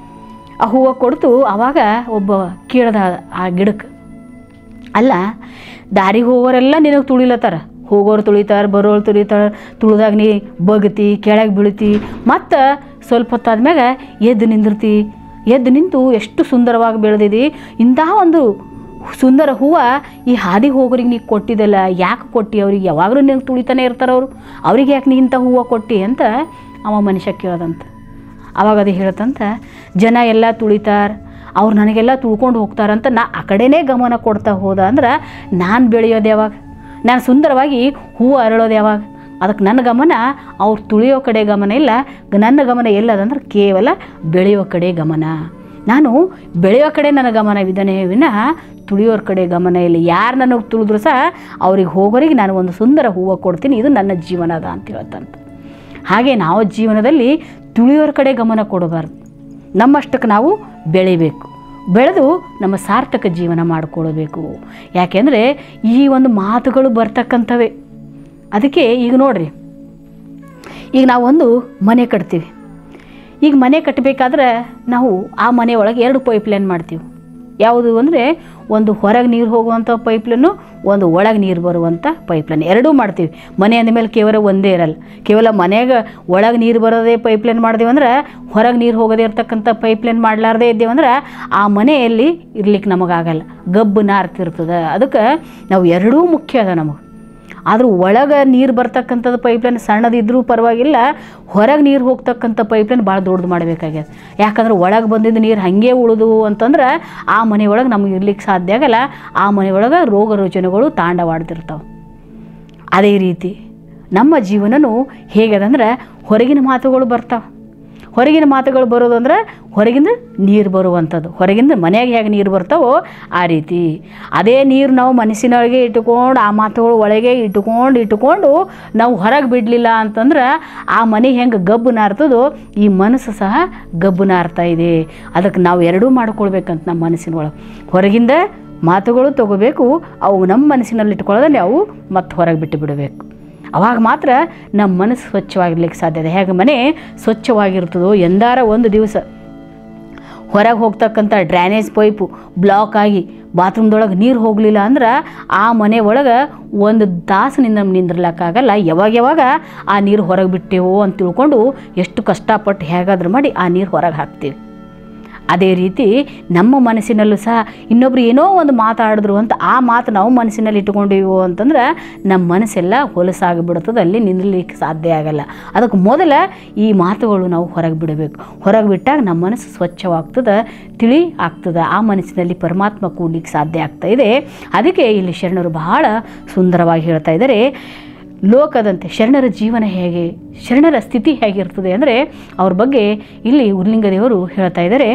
ಆ ಹೂವು ಕೊಡ್ತು ಆವಾಗ ಒಬ್ಬ ಕೇಳ್ದ ಆ ಗಿಡಕ್ಕೆ ಅಲ್ಲ ದಾರಿಗೆ ಹೋಗೋರೆಲ್ಲ ನಿನಗೆ ತುಳಿಲತ್ತಾರ ಹೋಗೋರು ತುಳಿತಾರೆ ಬರೋರು ತುಳಿತಾರೆ ತುಳಿದಾಗ ನೀ ಬಗ್ತಿ ಕೆಳಗೆ ಬೀಳ್ತಿ ಮತ್ತು ಸ್ವಲ್ಪ ಹೊತ್ತಾದ್ಮ್ಯಾಗ ಎದ್ದು ನಿಂದಿರ್ತಿ ಎದ್ದು ನಿಂತು ಎಷ್ಟು ಸುಂದರವಾಗಿ ಬೆಳೆದಿದಿ ಇಂತಹ ಒಂದು ಸುಂದರ ಹೂವು ಈ ಹಾದಿ ಹೋಗೋರಿಗೆ ನೀ ಕೊಟ್ಟಿದ್ದಲ್ಲ ಯಾಕೆ ಕೊಟ್ಟು ಅವ್ರಿಗೆ ಯಾವಾಗಲೂ ನಿನಗೆ ತುಳಿತಾನೆ ಇರ್ತಾರೆ ಅವರು ಅವ್ರಿಗೆ ಯಾಕೆ ನೀ ಇಂಥ ಹೂವು ಕೊಟ್ಟಿ ಅಂತ ಅವ ಮನುಷ್ಯ ಕೇಳ್ದಂತ ಅವಾಗ ಅದು ಹೇಳ್ತಂತ ಜನ ಎಲ್ಲ ತುಳಿತಾರೆ ಅವ್ರು ನನಗೆಲ್ಲ ತುಳ್ಕೊಂಡು ಹೋಗ್ತಾರಂತ ನಾ ಆ ಕಡೆನೇ ಗಮನ ಕೊಡ್ತಾ ಹೋದ ಅಂದ್ರೆ ನಾನು ಬೆಳೆಯೋದು ಯಾವಾಗ ನಾನು ಸುಂದರವಾಗಿ ಹೂವು ಅರಳೋದು ಯಾವಾಗ ಅದಕ್ಕೆ ನನ್ನ ಗಮನ ಅವ್ರು ತುಳಿಯೋ ಕಡೆ ಗಮನ ಇಲ್ಲ ನನ್ನ ಗಮನ ಎಲ್ಲದಂದ್ರೆ ಕೇವಲ ಬೆಳೆಯೋ ಕಡೆ ಗಮನ ನಾನು ಬೆಳೆಯೋ ಕಡೆ ನನ್ನ ಗಮನವಿದ್ದಾನೆ ವಿನಃ ತುಳಿಯೋರ ಕಡೆ ಗಮನ ಇಲ್ಲ ಯಾರು ನನಗೆ ತುಳಿದ್ರು ಸಹ ಅವ್ರಿಗೆ ಹೋಗೋರಿಗೆ ನಾನು ಒಂದು ಸುಂದರ ಹೂವು ಕೊಡ್ತೀನಿ ಇದು ನನ್ನ ಜೀವನ ಅದ ಅಂತ ಹೇಳ್ತಂತ ಹಾಗೆ ನಾವು ಜೀವನದಲ್ಲಿ ತುಳಿಯೋರ ಕಡೆ ಗಮನ ಕೊಡಬಾರ್ದು ನಮ್ಮಷ್ಟಕ್ಕೆ ನಾವು ಬೆಳಿಬೇಕು ಬೆಳೆದು ನಮ್ಮ ಸಾರ್ಥಕ ಜೀವನ ಮಾಡಿಕೊಳ್ಬೇಕು ಯಾಕೆಂದರೆ ಈ ಒಂದು ಮಾತುಗಳು ಬರ್ತಕ್ಕಂಥವೇ ಅದಕ್ಕೆ ಈಗ ನೋಡ್ರಿ ಈಗ ನಾವು ಒಂದು ಮನೆ ಕಟ್ತೀವಿ ಈಗ ಮನೆ ಕಟ್ಟಬೇಕಾದ್ರೆ ನಾವು ಆ ಮನೆ ಒಳಗೆ ಎರಡು ಪೈಪ್ಲೈನ್ ಮಾಡ್ತೀವಿ ಯಾವುದು ಅಂದರೆ ಒಂದು ಹೊರಗೆ ನೀರು ಹೋಗುವಂಥ ಪೈಪ್ಲೈನು ಒಂದು ಒಳಗೆ ನೀರು ಬರುವಂಥ ಪೈಪ್ಲೈನ್ ಎರಡೂ ಮಾಡ್ತೀವಿ ಮನೆ ಅಂದಮೇಲೆ ಕೇವಲ ಒಂದೇ ಇರಲ್ಲ ಕೇವಲ ಮನೆಗೆ ಒಳಗೆ ನೀರು ಬರೋದೇ ಪೈಪ್ಲೈನ್ ಮಾಡಿದೀವಿ ಅಂದ್ರೆ ಹೊರಗೆ ನೀರು ಹೋಗೋದೇ ಇರ್ತಕ್ಕಂಥ ಪೈಪ್ಲೈನ್ ಮಾಡಲಾರ್ದೇ ಇದ್ದೇವೆ ಅಂದ್ರೆ ಆ ಮನೆಯಲ್ಲಿ ಇರ್ಲಿಕ್ಕೆ ನಮಗಾಗಲ್ಲ ಗಬ್ಬು ನಾರ್ತಿರ್ತದೆ ಅದಕ್ಕೆ ನಾವು ಎರಡೂ ಮುಖ್ಯ ಅದ ನಮಗೆ ಆದರೂ ಒಳಗೆ ನೀರು ಬರ್ತಕ್ಕಂಥದ್ದು ಪೈಪ್ಲೈನ್ ಸಣ್ಣದಿದ್ರೂ ಪರವಾಗಿಲ್ಲ ಹೊರಗೆ ನೀರು ಹೋಗ್ತಕ್ಕಂಥ ಪೈಪ್ಲೈನ್ ಭಾಳ ದೊಡ್ಡದು ಮಾಡಬೇಕಾಗ್ಯದ ಯಾಕಂದ್ರೆ ಒಳಗೆ ಬಂದಿದ್ದು ನೀರು ಹಾಗೆ ಉಳಿದು ಅಂತಂದ್ರೆ ಆ ಮನೆ ಒಳಗೆ ನಮಗೆ ಇರ್ಲಿಕ್ಕೆ ಸಾಧ್ಯ ಆಗಲ್ಲ ಆ ಮನೆ ಒಳಗೆ ರೋಗ ರುಜಿನಗಳು ತಾಂಡವಾಡ್ತಿರ್ತಾವೆ ಅದೇ ರೀತಿ ನಮ್ಮ ಜೀವನನೂ ಹೇಗದಂದ್ರೆ ಹೊರಗಿನ ಮಾತುಗಳು ಬರ್ತಾವೆ ಹೊರಗಿನ ಮಾತುಗಳು ಬರೋದು ಅಂದ್ರೆ ಹೊರಗಿಂದ ನೀರು ಬರುವಂಥದ್ದು ಹೊರಗಿಂದ ಮನೆಯಾಗ ಹೇಗೆ ನೀರು ಬರ್ತಾವೋ ಆ ರೀತಿ ಅದೇ ನೀರು ನಾವು ಮನಸ್ಸಿನೊಳಗೆ ಇಟ್ಟುಕೊಂಡು ಆ ಮಾತುಗಳು ಒಳಗೆ ಇಟ್ಟುಕೊಂಡು ಇಟ್ಟುಕೊಂಡು ನಾವು ಹೊರಗೆ ಬಿಡಲಿಲ್ಲ ಅಂತಂದ್ರೆ ಆ ಮನೆ ಹೆಂಗೆ ಗಬ್ಬು ನಾರ್ತದೋ ಈ ಮನಸ್ಸು ಸಹ ಗಬ್ಬು ನಾರ್ತಾ ಇದೆ ಅದಕ್ಕೆ ನಾವು ಎರಡೂ ಮಾಡ್ಕೊಳ್ಬೇಕಂತ ನಮ್ಮ ಮನಸ್ಸಿನೊಳಗೆ ಹೊರಗಿಂದ ಮಾತುಗಳು ತಗೋಬೇಕು ಅವು ನಮ್ಮ ಮನಸ್ಸಿನಲ್ಲಿ ಇಟ್ಕೊಳ್ಳೋದಲ್ಲಿ ಅವು ಮತ್ತೆ ಹೊರಗೆ ಬಿಟ್ಟು ಬಿಡಬೇಕು ಅವಾಗ ಮಾತ್ರ ನಮ್ಮ ಮನಸ್ಸು ಸ್ವಚ್ಛವಾಗಿರ್ಲಿಕ್ಕೆ ಸಾಧ್ಯ ಇದೆ ಹೇಗೆ ಮನೆ ಸ್ವಚ್ಛವಾಗಿರ್ತದೋ ಎಂದಾರ ಒಂದು ದಿವಸ ಹೊರಗೆ ಹೋಗ್ತಕ್ಕಂಥ ಡ್ರೈನೇಜ್ ಪೈಪು ಬ್ಲಾಕ್ ಆಗಿ ಬಾತ್ರೂಮ್ದೊಳಗೆ ನೀರು ಹೋಗಲಿಲ್ಲ ಅಂದ್ರೆ ಆ ಮನೆ ಒಳಗೆ ಒಂದು ತಾಸಿನಿಂದ ನಿಂದಿರ್ಲಕ್ಕಾಗಲ್ಲ ಯಾವಾಗ ಯಾವಾಗ ಆ ನೀರು ಹೊರಗೆ ಬಿಟ್ಟೆವೋ ಅಂತ ತಿಳ್ಕೊಂಡು ಎಷ್ಟು ಕಷ್ಟಪಟ್ಟು ಹೇಗಾದ್ರೂ ಮಾಡಿ ಆ ನೀರು ಹೊರಗೆ ಹಾಕ್ತೀವಿ ಅದೇ ರೀತಿ ನಮ್ಮ ಮನಸ್ಸಿನಲ್ಲೂ ಸಹ ಇನ್ನೊಬ್ರು ಏನೋ ಒಂದು ಮಾತಾಡಿದ್ರು ಅಂತ ಆ ಮಾತು ನಾವು ಮನಸ್ಸಿನಲ್ಲಿ ಇಟ್ಕೊಂಡಿವೋ ಅಂತಂದ್ರೆ ನಮ್ಮ ಮನಸ್ಸೆಲ್ಲ ಹೊಲಸಾಗಿಬಿಡ್ತದೆ ಅಲ್ಲಿ ನಿಲ್ಲಲಿಕ್ಕೆ ಸಾಧ್ಯ ಆಗಲ್ಲ ಅದಕ್ಕೆ ಮೊದಲ ಈ ಮಾತುಗಳು ನಾವು ಹೊರಗೆ ಬಿಡಬೇಕು ಹೊರಗೆ ಬಿಟ್ಟಾಗ ನಮ್ಮ ಮನಸ್ಸು ಸ್ವಚ್ಛವಾಗ್ತದೆ ತಿಳಿ ಆಗ್ತದೆ ಆ ಮನಸ್ಸಿನಲ್ಲಿ ಪರಮಾತ್ಮ ಕೂಡ್ಲಿಕ್ಕೆ ಸಾಧ್ಯ ಆಗ್ತಾ ಇದೆ ಅದಕ್ಕೆ ಇಲ್ಲಿ ಶರಣರು ಬಹಳ ಸುಂದರವಾಗಿ ಹೇಳ್ತಾ ಇದ್ದಾರೆ ಲೋಕದಂತೆ ಶರಣರ ಜೀವನ ಹೇಗೆ ಶರಣರ ಸ್ಥಿತಿ ಹೇಗಿರ್ತದೆ ಅಂದರೆ ಅವ್ರ ಬಗ್ಗೆ ಇಲ್ಲಿ ಉರ್ಲಿಂಗದೇವರು ಹೇಳ್ತಾ ಇದ್ದಾರೆ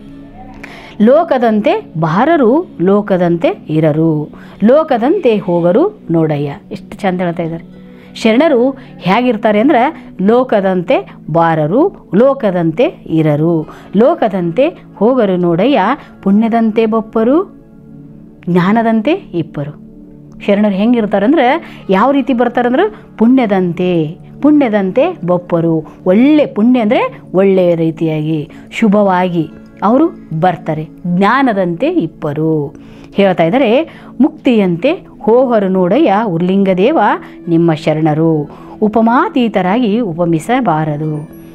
ಲೋಕದಂತೆ ಬಾರರು ಲೋಕದಂತೆ ಇರರು ಲೋಕದಂತೆ ಹೋಗರು ನೋಡಯ್ಯ ಎಷ್ಟು ಚಂದ ಹೇಳ್ತಾ ಇದ್ದಾರೆ ಶರಣರು ಹೇಗಿರ್ತಾರೆ ಅಂದರೆ ಲೋಕದಂತೆ ಬಾರರು ಲೋಕದಂತೆ ಇರರು ಲೋಕದಂತೆ ಹೋಗರು ನೋಡಯ್ಯ ಪುಣ್ಯದಂತೆ ಬಪ್ಪರು ಜ್ಞಾನದಂತೆ ಇಪ್ಪರು ಶರಣರು ಹೆಂಗಿರ್ತಾರಂದ್ರೆ ಯಾವ ರೀತಿ ಬರ್ತಾರಂದ್ರೆ ಪುಣ್ಯದಂತೆ ಪುಣ್ಯದಂತೆ ಬಪ್ಪರು ಒಳ್ಳೆ ಪುಣ್ಯ ಅಂದರೆ ಒಳ್ಳೆಯ ರೀತಿಯಾಗಿ ಶುಭವಾಗಿ ಅವರು ಬರ್ತಾರೆ ಜ್ಞಾನದಂತೆ ಇಪ್ಪರು ಹೇಳ್ತಾ ಇದ್ದಾರೆ ಮುಕ್ತಿಯಂತೆ ಹೋಹರು ನೋಡಯ್ಯ ಉರ್ಲಿಂಗದೇವ ನಿಮ್ಮ ಶರಣರು ಉಪಮಾತೀತರಾಗಿ ಉಪಮಿಸಬಾರದು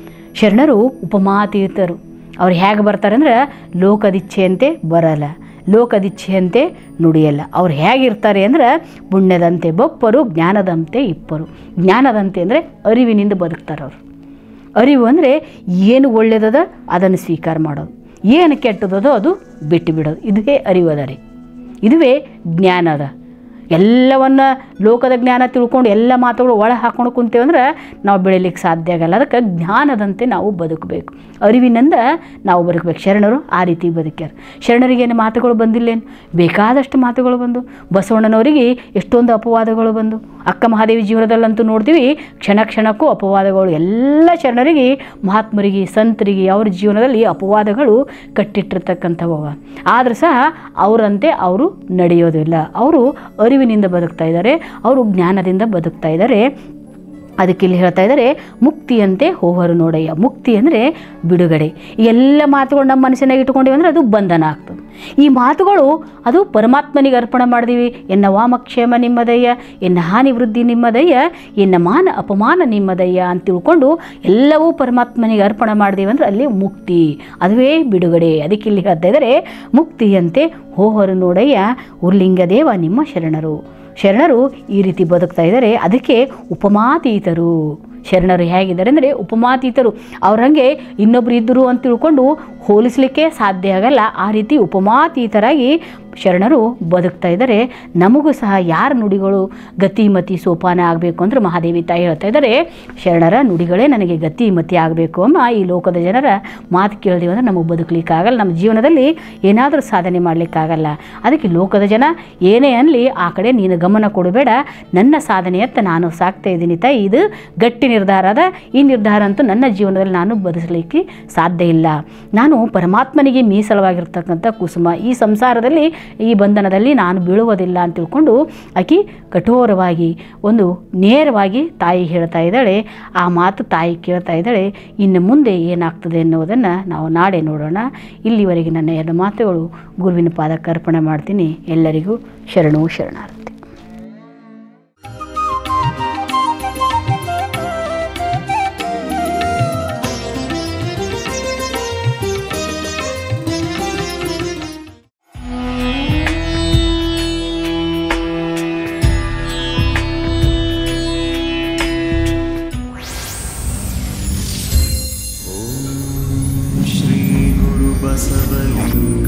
ಶರಣರು ಉಪಮಾತೀತರು ಅವ್ರು ಹೇಗೆ ಬರ್ತಾರೆ ಅಂದ್ರೆ ಲೋಕದಿಚ್ಛೆಯಂತೆ ಬರಲ್ಲ ಲೋಕದಿಚ್ಛೆಯಂತೆ ನುಡಿಯಲ್ಲ ಅವ್ರು ಹೇಗಿರ್ತಾರೆ ಅಂದ್ರೆ ಪುಣ್ಯದಂತೆ ಬೊಪ್ಪರು ಜ್ಞಾನದಂತೆ ಇಪ್ಪರು ಜ್ಞಾನದಂತೆ ಅಂದರೆ ಅರಿವಿನಿಂದ ಬದುಕ್ತಾರೆ ಅವರು ಅರಿವು ಅಂದರೆ ಏನು ಒಳ್ಳೆಯದದ ಅದನ್ನು ಸ್ವೀಕಾರ ಮಾಡೋದು ಏನು ಕೆಟ್ಟದದೋ ಅದು ಬಿಟ್ಟು ಬಿಡೋದು ಇದೇ ಅರಿವು ಅದ ರೀ ಇದುವೇ ಜ್ಞಾನ ಅದ ಎಲ್ಲವನ್ನ ಲೋಕದ ಜ್ಞಾನ ತಿಳ್ಕೊಂಡು ಎಲ್ಲ ಮಾತುಗಳು ಒಳ ಹಾಕೊಂಡು ಕುಂತೇವೆ ಅಂದ್ರೆ ನಾವು ಬೆಳಿಲಿಕ್ಕೆ ಸಾಧ್ಯ ಆಗಲ್ಲ ಅದಕ್ಕೆ ಜ್ಞಾನದಂತೆ ನಾವು ಬದುಕಬೇಕು ಅರಿವಿನಿಂದ ನಾವು ಬದುಕಬೇಕು ಶರಣರು ಆ ರೀತಿ ಬದುಕ್ಯಾರ ಶರಣರಿಗೇನು ಮಾತುಗಳು ಬಂದಿಲ್ಲೇನು ಬೇಕಾದಷ್ಟು ಮಾತುಗಳು ಬಂದು ಬಸವಣ್ಣನವರಿಗೆ ಎಷ್ಟೊಂದು ಅಪವಾದಗಳು ಬಂದು ಅಕ್ಕ ಮಹಾದೇವಿ ಜೀವನದಲ್ಲಂತೂ ನೋಡ್ತೀವಿ ಕ್ಷಣ ಕ್ಷಣಕ್ಕೂ ಅಪವಾದಗಳು ಎಲ್ಲ ಶರಣರಿಗೆ ಮಹಾತ್ಮರಿಗೆ ಸಂತರಿಗೆ ಅವ್ರ ಜೀವನದಲ್ಲಿ ಅಪವಾದಗಳು ಕಟ್ಟಿಟ್ಟಿರ್ತಕ್ಕಂಥವು ಅವ ಆದರೂ ಸಹ ಅವರಂತೆ ಅವರು ನಡೆಯೋದಿಲ್ಲ ಅವರು ಅರಿವಿನಿಂದ ಬದುಕ್ತಾ ಇದ್ದಾರೆ ಅವರು ಜ್ಞಾನದಿಂದ ಬದುಕ್ತಾ ಇದ್ದಾರೆ ಅದಕ್ಕೆ ಇಲ್ಲಿ ಹೇಳ್ತಾ ಇದ್ದಾರೆ ಮುಕ್ತಿಯಂತೆ ಹೋಹರು ನೋಡಯ್ಯ ಮುಕ್ತಿ ಅಂದರೆ ಬಿಡುಗಡೆ ಈ ಎಲ್ಲ ಮಾತುಗಳು ನಮ್ಮ ಮನಸ್ಸಿನಾಗ ಇಟ್ಕೊಂಡಿವಿ ಅಂದರೆ ಅದು ಬಂಧನ ಆಗ್ತದೆ ಈ ಮಾತುಗಳು ಅದು ಪರಮಾತ್ಮನಿಗೆ ಅರ್ಪಣೆ ಮಾಡಿದೀವಿ ಎನ್ನ ವಾಮಕ್ಷೇಮ ನಿಮ್ಮದಯ್ಯ ಎನ್ನ ಹಾನಿ ವೃದ್ಧಿ ನಿಮ್ಮದಯ್ಯ ಎನ್ನ ಮಾನ ಅಪಮಾನ ನಿಮ್ಮದಯ್ಯ ಅಂತ ತಿಳ್ಕೊಂಡು ಎಲ್ಲವೂ ಪರಮಾತ್ಮನಿಗೆ ಅರ್ಪಣೆ ಮಾಡಿದೀವಿ ಅಂದರೆ ಅಲ್ಲಿ ಮುಕ್ತಿ ಅದುವೇ ಬಿಡುಗಡೆ ಅದಕ್ಕೆ ಇಲ್ಲಿ ಹೇಳ್ತಾ ಇದ್ದಾರೆ ಮುಕ್ತಿಯಂತೆ ಹೋಹರು ನೋಡಯ್ಯ ಉರ್ಲಿಂಗದೇವ ನಿಮ್ಮ ಶರಣರು ಶರಣರು ಈ ರೀತಿ ಬದುಕ್ತಾ ಇದ್ದಾರೆ ಅದಕ್ಕೆ ಉಪಮಾತೀತರು ಶರಣರು ಹೇಗಿದ್ದಾರೆ ಅಂದರೆ ಉಪಮಾತೀತರು ಅವ್ರಂಗೆ ಇನ್ನೊಬ್ರು ಇದ್ದರು ಅಂತ ತಿಳ್ಕೊಂಡು ಹೋಲಿಸಲಿಕ್ಕೆ ಸಾಧ್ಯ ಆಗಲ್ಲ ಆ ರೀತಿ ಉಪಮಾತೀತರಾಗಿ ಶರಣರು ಬದುಕ್ತಾ ಇದ್ದಾರೆ ನಮಗೂ ಸಹ ಯಾರ ನುಡಿಗಳು ಗತಿಮತಿ ಸೋಪಾನ ಆಗಬೇಕು ಅಂದ್ರೆ ಮಹಾದೇವಿ ತಾಯಿ ಹೇಳ್ತಾ ಇದ್ದಾರೆ ಶರಣರ ನುಡಿಗಳೇ ನನಗೆ ಗತಿಮತಿ ಆಗಬೇಕು ಅಮ್ಮ ಈ ಲೋಕದ ಜನರ ಮಾತು ಕೇಳಿದೀವಿ ಅಂದ್ರೆ ನಮಗೆ ಬದುಕಲಿಕ್ಕಾಗಲ್ಲ ನಮ್ಮ ಜೀವನದಲ್ಲಿ ಏನಾದರೂ ಸಾಧನೆ ಮಾಡಲಿಕ್ಕಾಗಲ್ಲ ಅದಕ್ಕೆ ಲೋಕದ ಜನ ಏನೇ ಅನ್ನಲಿ ಆ ಕಡೆ ನೀನು ಗಮನ ಕೊಡಬೇಡ ನನ್ನ ಸಾಧನೆಯತ್ತ ನಾನು ಸಾಕ್ತಾ ಇದ್ದೀನಿ ತಾಯಿ ಇದು ಗಟ್ಟಿ ನಿರ್ಧಾರ ಅದ ಈ ನಿರ್ಧಾರ ಅಂತೂ ನನ್ನ ಜೀವನದಲ್ಲಿ ನಾನು ಬದಲಿಸಲಿಕ್ಕೆ ಸಾಧ್ಯ ಇಲ್ಲ ನಾನು ಪರಮಾತ್ಮನಿಗೆ ಮೀಸಲವಾಗಿರ್ತಕ್ಕಂಥ ಕುಸುಮ ಈ ಸಂಸಾರದಲ್ಲಿ ಈ ಬಂಧನದಲ್ಲಿ ನಾನು ಬೀಳುವುದಿಲ್ಲ ಅಂತ ತಿಳ್ಕೊಂಡು ಆಕಿ ಕಠೋರವಾಗಿ ಒಂದು ನೇರವಾಗಿ ತಾಯಿ ಹೇಳ್ತಾ ಇದ್ದಾಳೆ ಆ ಮಾತು ತಾಯಿ ಕೇಳ್ತಾ ಇದ್ದಾಳೆ ಇನ್ನು ಮುಂದೆ ಏನಾಗ್ತದೆ ಎನ್ನುವುದನ್ನು ನಾವು ನಾಳೆ ನೋಡೋಣ ಇಲ್ಲಿವರೆಗೆ ನನ್ನ ಎರಡು ಮಾತುಗಳು ಗುರುವಿನ ಪಾದಕ್ಕೆ ಅರ್ಪಣೆ ಮಾಡ್ತೀನಿ ಎಲ್ಲರಿಗೂ ಶರಣು ಶರಣಾರ್ಥಿ श्रीगुरुबसवलिं